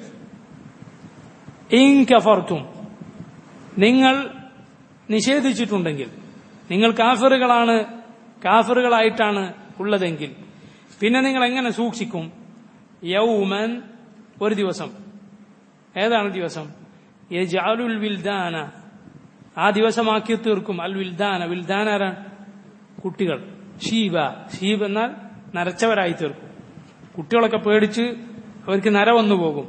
ഇൻ കഫർത്തും നിങ്ങൾ നിഷേധിച്ചിട്ടുണ്ടെങ്കിൽ നിങ്ങൾ കാഫറുകളാണ് കാഫറുകളായിട്ടാണ് ഉള്ളതെങ്കിൽ പിന്നെ നിങ്ങൾ എങ്ങനെ സൂക്ഷിക്കും യൗമൻ ഒരു ദിവസം ഏതാണ് ദിവസം യജാലുൽ വിൽദാന ആ ദിവസമാക്കി തീർക്കും അൽ വിൽദാന വിൽദാന ആരാണ് കുട്ടികൾ ഷീബ ഷീബ് എന്നാൽ നരച്ചവരായി തീർക്കും കുട്ടികളൊക്കെ പേടിച്ച് അവർക്ക് നര വന്നു പോകും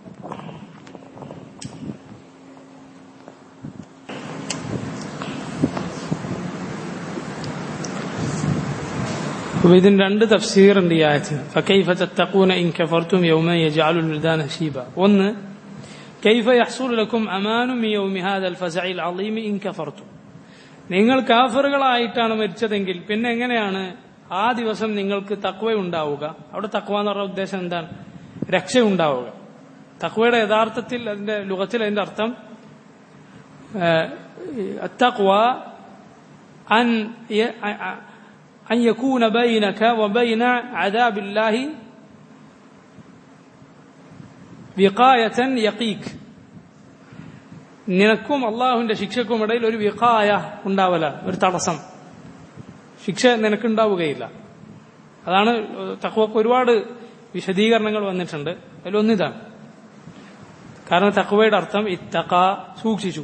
അപ്പൊ ഇതിന് രണ്ട് തഫ്സീറുണ്ട് ഈ ആയത്തിന് فكيف تتقون إن كفرتم يوما يجعل الولدان شيبا ഒന്ന് كيف يحصل لكم أمان من يوم هذا الفزع العظيم إن كفرتم നിങ്ങൾ കാഫറുകളായിട്ടാണ് മരിച്ചതെങ്കിൽ പിന്നെ എങ്ങനെയാണ് ആ ദിവസം നിങ്ങൾക്ക് തക്വ ഉണ്ടാവുക അവിടെ തക്വ എന്ന് പറഞ്ഞ ഉദ്ദേശം എന്താണ് രക്ഷ ഉണ്ടാവുക തക്വയുടെ യഥാർത്ഥത്തിൽ അതിന്റെ ലുഖത്തിൽ അതിന്റെ അർത്ഥം തക്വ അൻ أن يكون بينك وبين عذاب الله വിഖായത്തൻ യക്കീക്ക് നിനക്കും അള്ളാഹുവിന്റെ ശിക്ഷക്കും ഇടയിൽ ഒരു വിഖായ ഉണ്ടാവല ഒരു തടസ്സം ശിക്ഷ നിനക്കുണ്ടാവുകയില്ല അതാണ് തക്വക്ക് ഒരുപാട് വിശദീകരണങ്ങൾ വന്നിട്ടുണ്ട് അതിലൊന്നിതാണ് കാരണം തക്വയുടെ അർത്ഥം ഇത്തക്ക സൂക്ഷിച്ചു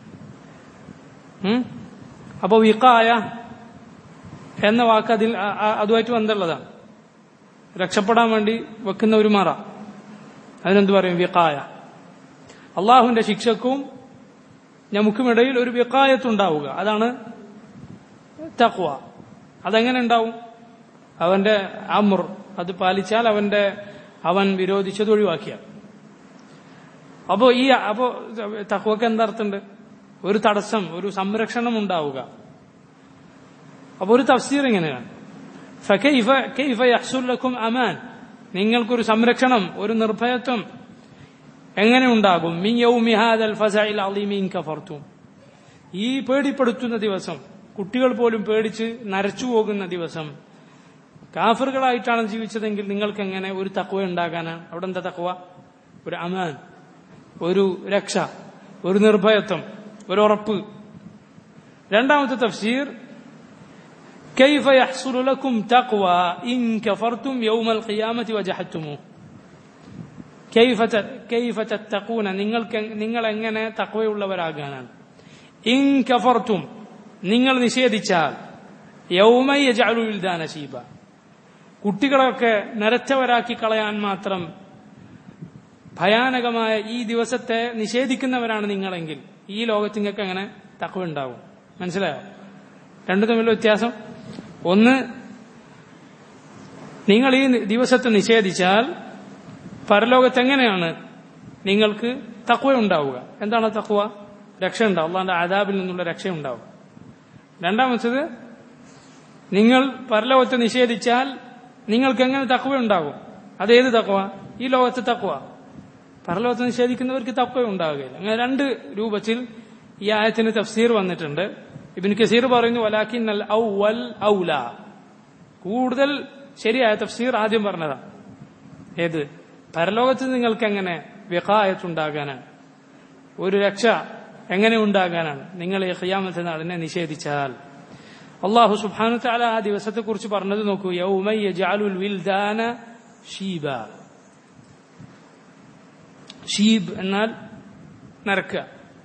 അപ്പൊ വിഖായ എന്ന വാക്ക് അതിൽ അതുമായിട്ട് ബന്ധമുള്ളതാണ് രക്ഷപ്പെടാൻ വേണ്ടി വെക്കുന്ന ഒരു മറ അതിനെന്ത് പറയും വിക്കായ അള്ളാഹുവിന്റെ ശിക്ഷക്കും നമുക്കുമിടയിൽ ഒരു വിക്കായത്തുണ്ടാവുക അതാണ് തക്വ അതെങ്ങനെ ഉണ്ടാവും അവന്റെ അമുർ അത് പാലിച്ചാൽ അവന്റെ അവൻ വിരോധിച്ചത് ഒഴിവാക്കിയ അപ്പോ ഈ അപ്പോ തക്വക്ക് എന്താർത്ഥമുണ്ട് ഒരു തടസ്സം ഒരു സംരക്ഷണം ഉണ്ടാവുക അപ്പൊ ഒരു തഫ്സീർ ഇങ്ങനെയാണ് فكيف كيف يحصل لكم امان നിങ്ങൾക്കൊരു സംരക്ഷണം ഒരു നിർഭയത്വം എങ്ങനെ ഉണ്ടാകും മിൻ യൗമി ഹാദൽ ഫസഇൽ അളീം ഇൻ കഫർതും ഈ പേടിപ്പെടുത്തുന്ന ദിവസം കുട്ടികൾ പോലും പേടിച്ച് നരച്ചു പോകുന്ന ദിവസം കാഫറുകളായിട്ടാണ് ജീവിച്ചതെങ്കിൽ നിങ്ങൾക്ക് എങ്ങനെ ഒരു തക്വ ഉണ്ടാകാനാണ് അവിടെ എന്താ തക്വ ഒരു അമാൻ ഒരു രക്ഷ ഒരു നിർഭയത്വം ഒരു ഉറപ്പ് രണ്ടാമത്തെ തഫ്സീർ كيف يحصل لكم تقوى إن كفرتم يوم القيامة وجحدتموه كيف كيف تتقون നിങ്ങൾക്ക് നിങ്ങൾ എങ്ങനെ തക്വയുള്ളവരാകാനാണ് ഇൻ കഫർത്തും നിങ്ങൾ നിഷേധിച്ചാൽ യൗമ യജഅലു വിൽദാന ശീബ കുട്ടികളൊക്കെ നരച്ചവരാക്കി കളയാൻ മാത്രം ഭയാനകമായ ഈ ദിവസത്തെ നിഷേധിക്കുന്നവരാണ് നിങ്ങളെങ്കിൽ ഈ ലോകത്ത് നിങ്ങൾക്ക് എങ്ങനെ തക്വ ഉണ്ടാവും മനസ്സിലായോ രണ്ടു തമ്മിലുള്ള വ്യത്യാസം ഒന്ന് നിങ്ങൾ ഈ ദിവസത്തെ നിഷേധിച്ചാൽ പരലോകത്ത് എങ്ങനെയാണ് നിങ്ങൾക്ക് തക്വ ഉണ്ടാവുക എന്താണ് തക്വ രക്ഷ ഉണ്ടാവും അള്ളാന്റെ ആദാബിൽ നിന്നുള്ള രക്ഷ ഉണ്ടാവുക രണ്ടാമത്തത് നിങ്ങൾ പരലോകത്തെ നിഷേധിച്ചാൽ നിങ്ങൾക്ക് എങ്ങനെ തക്വ ഉണ്ടാകും അതേത് തക്വ ഈ ലോകത്തെ തക്വ പരലോകത്തെ നിഷേധിക്കുന്നവർക്ക് തക്വ ഉണ്ടാവുകയില്ല അങ്ങനെ രണ്ട് രൂപത്തിൽ ഈ ആയത്തിന് തഫ്സീർ വന്നിട്ടുണ്ട് ഇബിൻ കസീർ പറയുന്നു വലാക്കിൻ അൽ ഔവൽ ഔല കൂടുതൽ ശരിയായ തഫ്സീർ ആദ്യം പറഞ്ഞതാ ഏത് പരലോകത്ത് നിങ്ങൾക്ക് എങ്ങനെ വികായത്തുണ്ടാകാനാണ് ഒരു രക്ഷ എങ്ങനെ ഉണ്ടാകാനാണ് നിങ്ങൾ ഈ ഖിയാമത്തെ നാളിനെ നിഷേധിച്ചാൽ അള്ളാഹു സുബ്ഹാനഹു തആല ആ ദിവസത്തെ കുറിച്ച് പറഞ്ഞത് നോക്കൂ യൗമ യജഅലുൽ വിൽദാന ഷീബ ഷീബ് എന്നാൽ നരക്കുക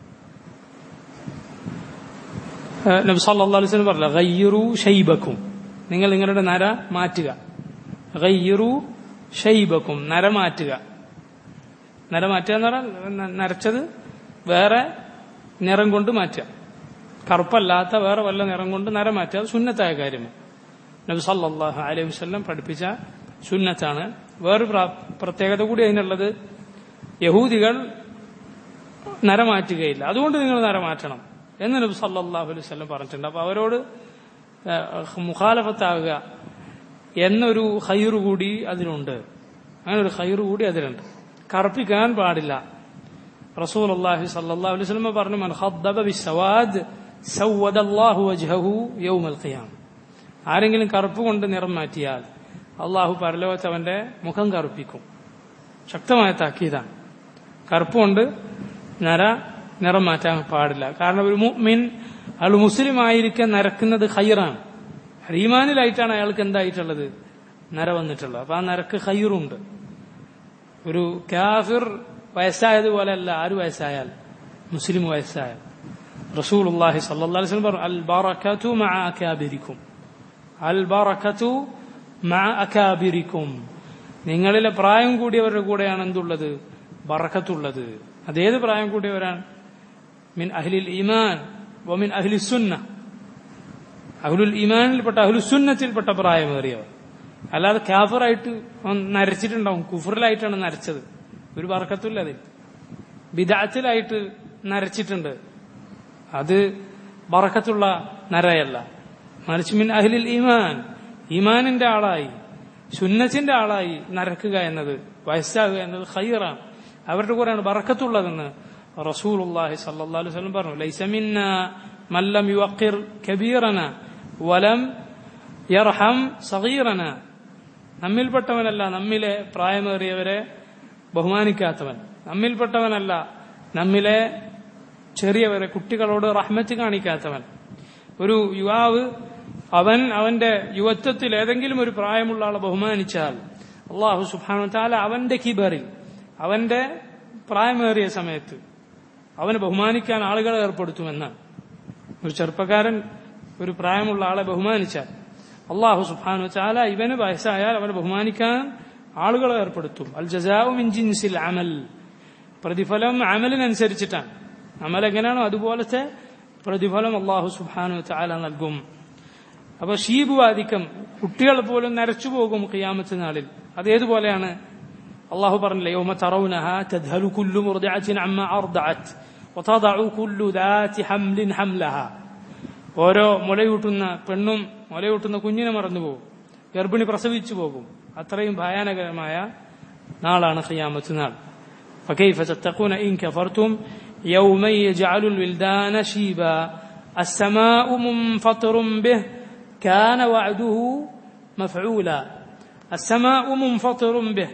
ഏഹ് നബി സല്ലല്ലാഹു അലൈഹി വസല്ലം പറഞ്ഞില്ല ഗയ്യിറു ഷൈബക്കും നിങ്ങൾ നിങ്ങളുടെ നര മാറ്റുക ഗയ്യിറു ഷൈബക്കും നര മാറ്റുക നര മാറ്റുക എന്ന് പറഞ്ഞാൽ ന- നരച്ചത് വേറെ നിറം കൊണ്ട് മാറ്റുക കറുപ്പല്ലാത്ത വേറെ വല്ല നിറം കൊണ്ട് നര മാറ്റുക അത് സുന്നത്തായ കാര്യമാണ് നബി സല്ലല്ലാഹു അലൈഹി വസല്ലം പഠിപ്പിച്ച സുന്നത്താണ് വേറൊരു പ്ര- പ്രത്യേകത കൂടി അതിനുള്ളത് യഹൂദികൾ നരമാറ്റുകയില്ല അതുകൊണ്ട് നിങ്ങൾ നരമാറ്റണം എന്ന് നബി സല്ലല്ലാഹു അലൈഹി വസല്ലം പറഞ്ഞിട്ടുണ്ട് അപ്പൊ അവരോട് ഏഹ്, മുഖാലഫത്താകുക എന്നൊരു ഹൈറ് കൂടി അതിലുണ്ട് അങ്ങനെ ഒരു ഹൈറ് കൂടി അതിലുണ്ട് കറുപ്പിക്കാൻ പാടില്ല റസൂൽ അള്ളാഹി സല്ലല്ലാഹു അലൈഹി വസല്ലം പറഞ്ഞു മൻ ഖദ്ദബ ബിസ്സവാദ് സവ്വദല്ലാഹു വജ്ഹഹു യൗമൽ ഖിയാമ ആരെങ്കിലും കറുപ്പ് കൊണ്ട് നിറം മാറ്റിയാൽ അള്ളാഹു പരലോകത്ത് അവന്റെ മുഖം കറുപ്പിക്കും ശക്തമായ താക്കീതാണ് കറുപ്പ് കൊണ്ട് നര നിറം മാറ്റാൻ പാടില്ല കാരണം ഒരു മുഅ്മിൻ അയാൾ മുസ്ലിം ആയിരിക്കാൻ നരക്കുന്നത് ഹൈറാണ് ഈമാനിലായിട്ടാണ് അയാൾക്ക് എന്തായിട്ടുള്ളത് നര വന്നിട്ടുള്ളത് അപ്പൊ ആ നരക്ക് ഹൈറുണ്ട് ഒരു കാഫിർ വയസ്സായതുപോലെ അല്ല ആര് വയസ്സായാൽ മുസ്ലിം വയസ്സായാൽ റസൂലുള്ളാഹി സ്വല്ലല്ലാഹു അലൈഹി വസല്ലം പറഞ്ഞു അൽ ബറകതു മഅ അകാബിരിക്കും അൽ ബറകതു മഅ അകാബിരിക്കും നിങ്ങളിലെ പ്രായം കൂടിയവരുടെ കൂടെയാണ് എന്തുള്ളത് ബറക്കത്തുള്ളത് അതേത് പ്രായം കൂടിയവരാണ് മിൻ അഹ്ലിൽ ഈമാൻ വമിൻ അഹ്ലി സുന്ന അഹ്ലുൽ ഈമാനിൽപ്പെട്ട അഹ്ലു സുന്നത്തിൽപ്പെട്ട പ്രായമേറിയവർ അല്ലാതെ കാഫറായിട്ട് അവൻ നരച്ചിട്ടുണ്ടാവും കുഫറിലായിട്ടാണ് നരച്ചത് ഒരു ബർക്കത്തില്ല അതിൽ ബിദാത്തിലായിട്ട് നരച്ചിട്ടുണ്ട് അത് ബറക്കത്തുള്ള നരയല്ല മറിച്ച് മിൻ അഹ്ലിൽ ഈമാൻ ഈമാനിന്റെ ആളായി സുന്നത്തിന്റെ ആളായി നരക്കുക എന്നത് വയസ്സാകുക എന്നത് ഖൈറാണ് അവരുടെ കൂടെയാണ് ബറക്കത്തുള്ളതെന്ന് റസൂലുള്ളാഹി സല്ലല്ലാഹു അലൈഹി വസല്ലം പറഞ്ഞു ലൈസ മിന്ന മല്ലം യുവഖിർ കബീറന വലം യർഹം സഗീറന നമ്മിൽപ്പെട്ടവനല്ല നമ്മിലെ പ്രായമേറിയവരെ ബഹുമാനിക്കാത്തവൻ നമ്മിൽപ്പെട്ടവനല്ല നമ്മിലെ ചെറിയവരെ കുട്ടികളോട് റഹ്മത്ത് കാണിക്കാത്തവൻ ഒരു യുവാവ് അവൻ അവന്റെ യുവത്വത്തിൽ ഏതെങ്കിലും ഒരു പ്രായമുള്ള ആളെ ബഹുമാനിച്ചാൽ അള്ളാഹു സുബാനു താല അവന്റെ കിബറിൽ അവന്റെ പ്രായമേറിയ സമയത്ത് അവനെ ബഹുമാനിക്കാൻ ആളുകളെ ഏർപ്പെടുത്തുമെന്നാണ് ഒരു ചെറുപ്പക്കാരൻ ഒരു പ്രായമുള്ള ആളെ ബഹുമാനിച്ചാൽ അള്ളാഹു സുബാനു ചാല ഇവന് വയസ്സായാൽ അവനെ ബഹുമാനിക്കാൻ ആളുകളെ ഏർപ്പെടുത്തും അൽ ജസാഉ മിൻ ജിൻസിൽ അമൽ പ്രതിഫലം അമലിനനുസരിച്ചിട്ടാണ് അമൽ എങ്ങനെയാണോ അതുപോലത്തെ പ്രതിഫലം അള്ളാഹു സുബാനു ചാല നൽകും അപ്പൊ ഷീബ് വാദിക്കം കുട്ടികൾ പോലും നരച്ചു പോകും ഖിയാമത്ത് നാളിൽ അതേതുപോലെയാണ് അള്ളാഹു പറഞ്ഞില്ലേ യൗമ തറൗനഹ തദ്ഹലു കുല്ലു മുർദിഅത്തിൻ അമ്മ അർദഅത് വതദഉ കുല്ലു ദാതി ഹംലിൻ ഹംലഹ ഓരോ മുലയൂട്ടുന്ന പെണ്ണും മുലയൂട്ടുന്ന കുഞ്ഞിനെ മറന്നു പോകും ഗർഭിണി പ്രസവിച്ചു പോകും അത്രയും ഭയാനകരമായ നാളാണ് ഖിയാമത്ത് നാൾ فكيف تتقون إن كفرتم يوما يجعل الولدان شيبا السماء منفطر به كان وعده مفعولا السماء منفطر به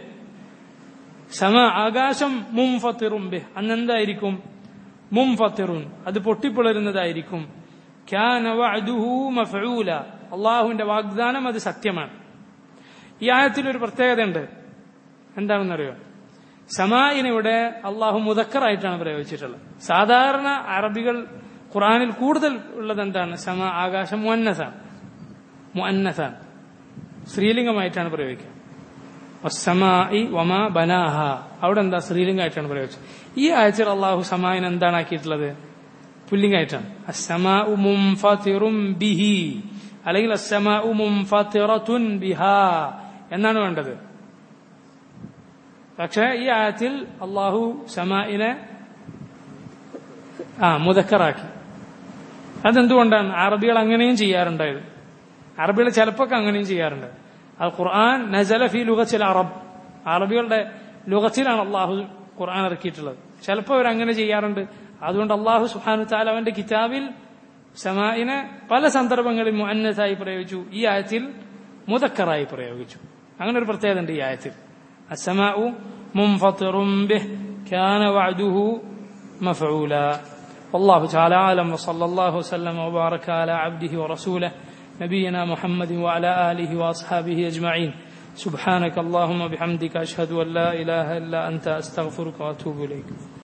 സമ ആകാശം മുംഫത്തിറും ബിഹ് അന്നെന്തായിരിക്കും മുംഫത്തിറുൻ അത് പൊട്ടിപ്പിളരുന്നതായിരിക്കും ക്യാന വഅദുഹു മഫഊല അള്ളാഹുവിന്റെ വാഗ്ദാനം അത് സത്യമാണ് ഈ ആയത്തിൽ ഒരു പ്രത്യേകതയുണ്ട് എന്താണെന്നറിയോ സമായിനിവിടെ അള്ളാഹു മുതക്കറായിട്ടാണ് പ്രയോഗിച്ചിട്ടുള്ളത് സാധാരണ അറബികൾ ഖുറാനിൽ കൂടുതൽ ഉള്ളത് എന്താണ് സമ ആകാശം മുന്നസാണ് മുന്നസാണ് സ്ത്രീലിംഗമായിട്ടാണ് പ്രയോഗിക്കുക വസ്സമായി വമ ബനാഹ അവിടെ എന്താ സ്ത്രീലിംഗമായിട്ടാണ് പ്രയോഗിച്ചത് ഈ ആഴ്ചയിൽ അള്ളാഹു സമായിന് എന്താണ് ആക്കിയിട്ടുള്ളത് പുല്ലിംഗായിട്ടാണ് അസ്സമാ മുംഫത്തിറും ബിഹി അല്ലെങ്കിൽ അസ്സമാ മുംഫത്തിറത്തുൻ ബിഹാ എന്നാണ് വേണ്ടത് പക്ഷേ ഈ ആയത്തിൽ അള്ളാഹു സമായിനെ ആ മുതക്കറാക്കി അതെന്തുകൊണ്ടാണ് അറബികൾ അങ്ങനെയും ചെയ്യാറുണ്ടായത് അറബികൾ ചിലപ്പോൾ അങ്ങനെയും ചെയ്യാറുണ്ട് അത് ഖുർആൻ നസല ഫി ലുഗത്തിൽ അറബ് അറബികളുടെ ലുഗത്തിലാണ് അള്ളാഹു ഖുർആൻ ഇറക്കിയിട്ടുള്ളത് ചിലപ്പോൾ അവർ അങ്ങനെ ചെയ്യാറുണ്ട് അതുകൊണ്ട് അള്ളാഹു സുഹാനു താല അവന്റെ കിതാബിൽ സമായിനെ പല സന്ദർഭങ്ങളിൽ മുന്നത്തായി പ്രയോഗിച്ചു ഈ ആയത്തിൽ മുതക്കറായി പ്രയോഗിച്ചു അങ്ങനെ ഒരു പ്രത്യേകത ഉണ്ട് ഈ ആയത്തിൽ السماء منفطر به كان وعده مفعولا والله تعالى أعلم وصلى الله وسلم وبارك على عبده ورسوله نبينا محمد وعلى آله وأصحابه أجمعين سبحانك اللهم بحمدك أشهد أن لا إله إلا أنت أستغفرك وأتوب إليك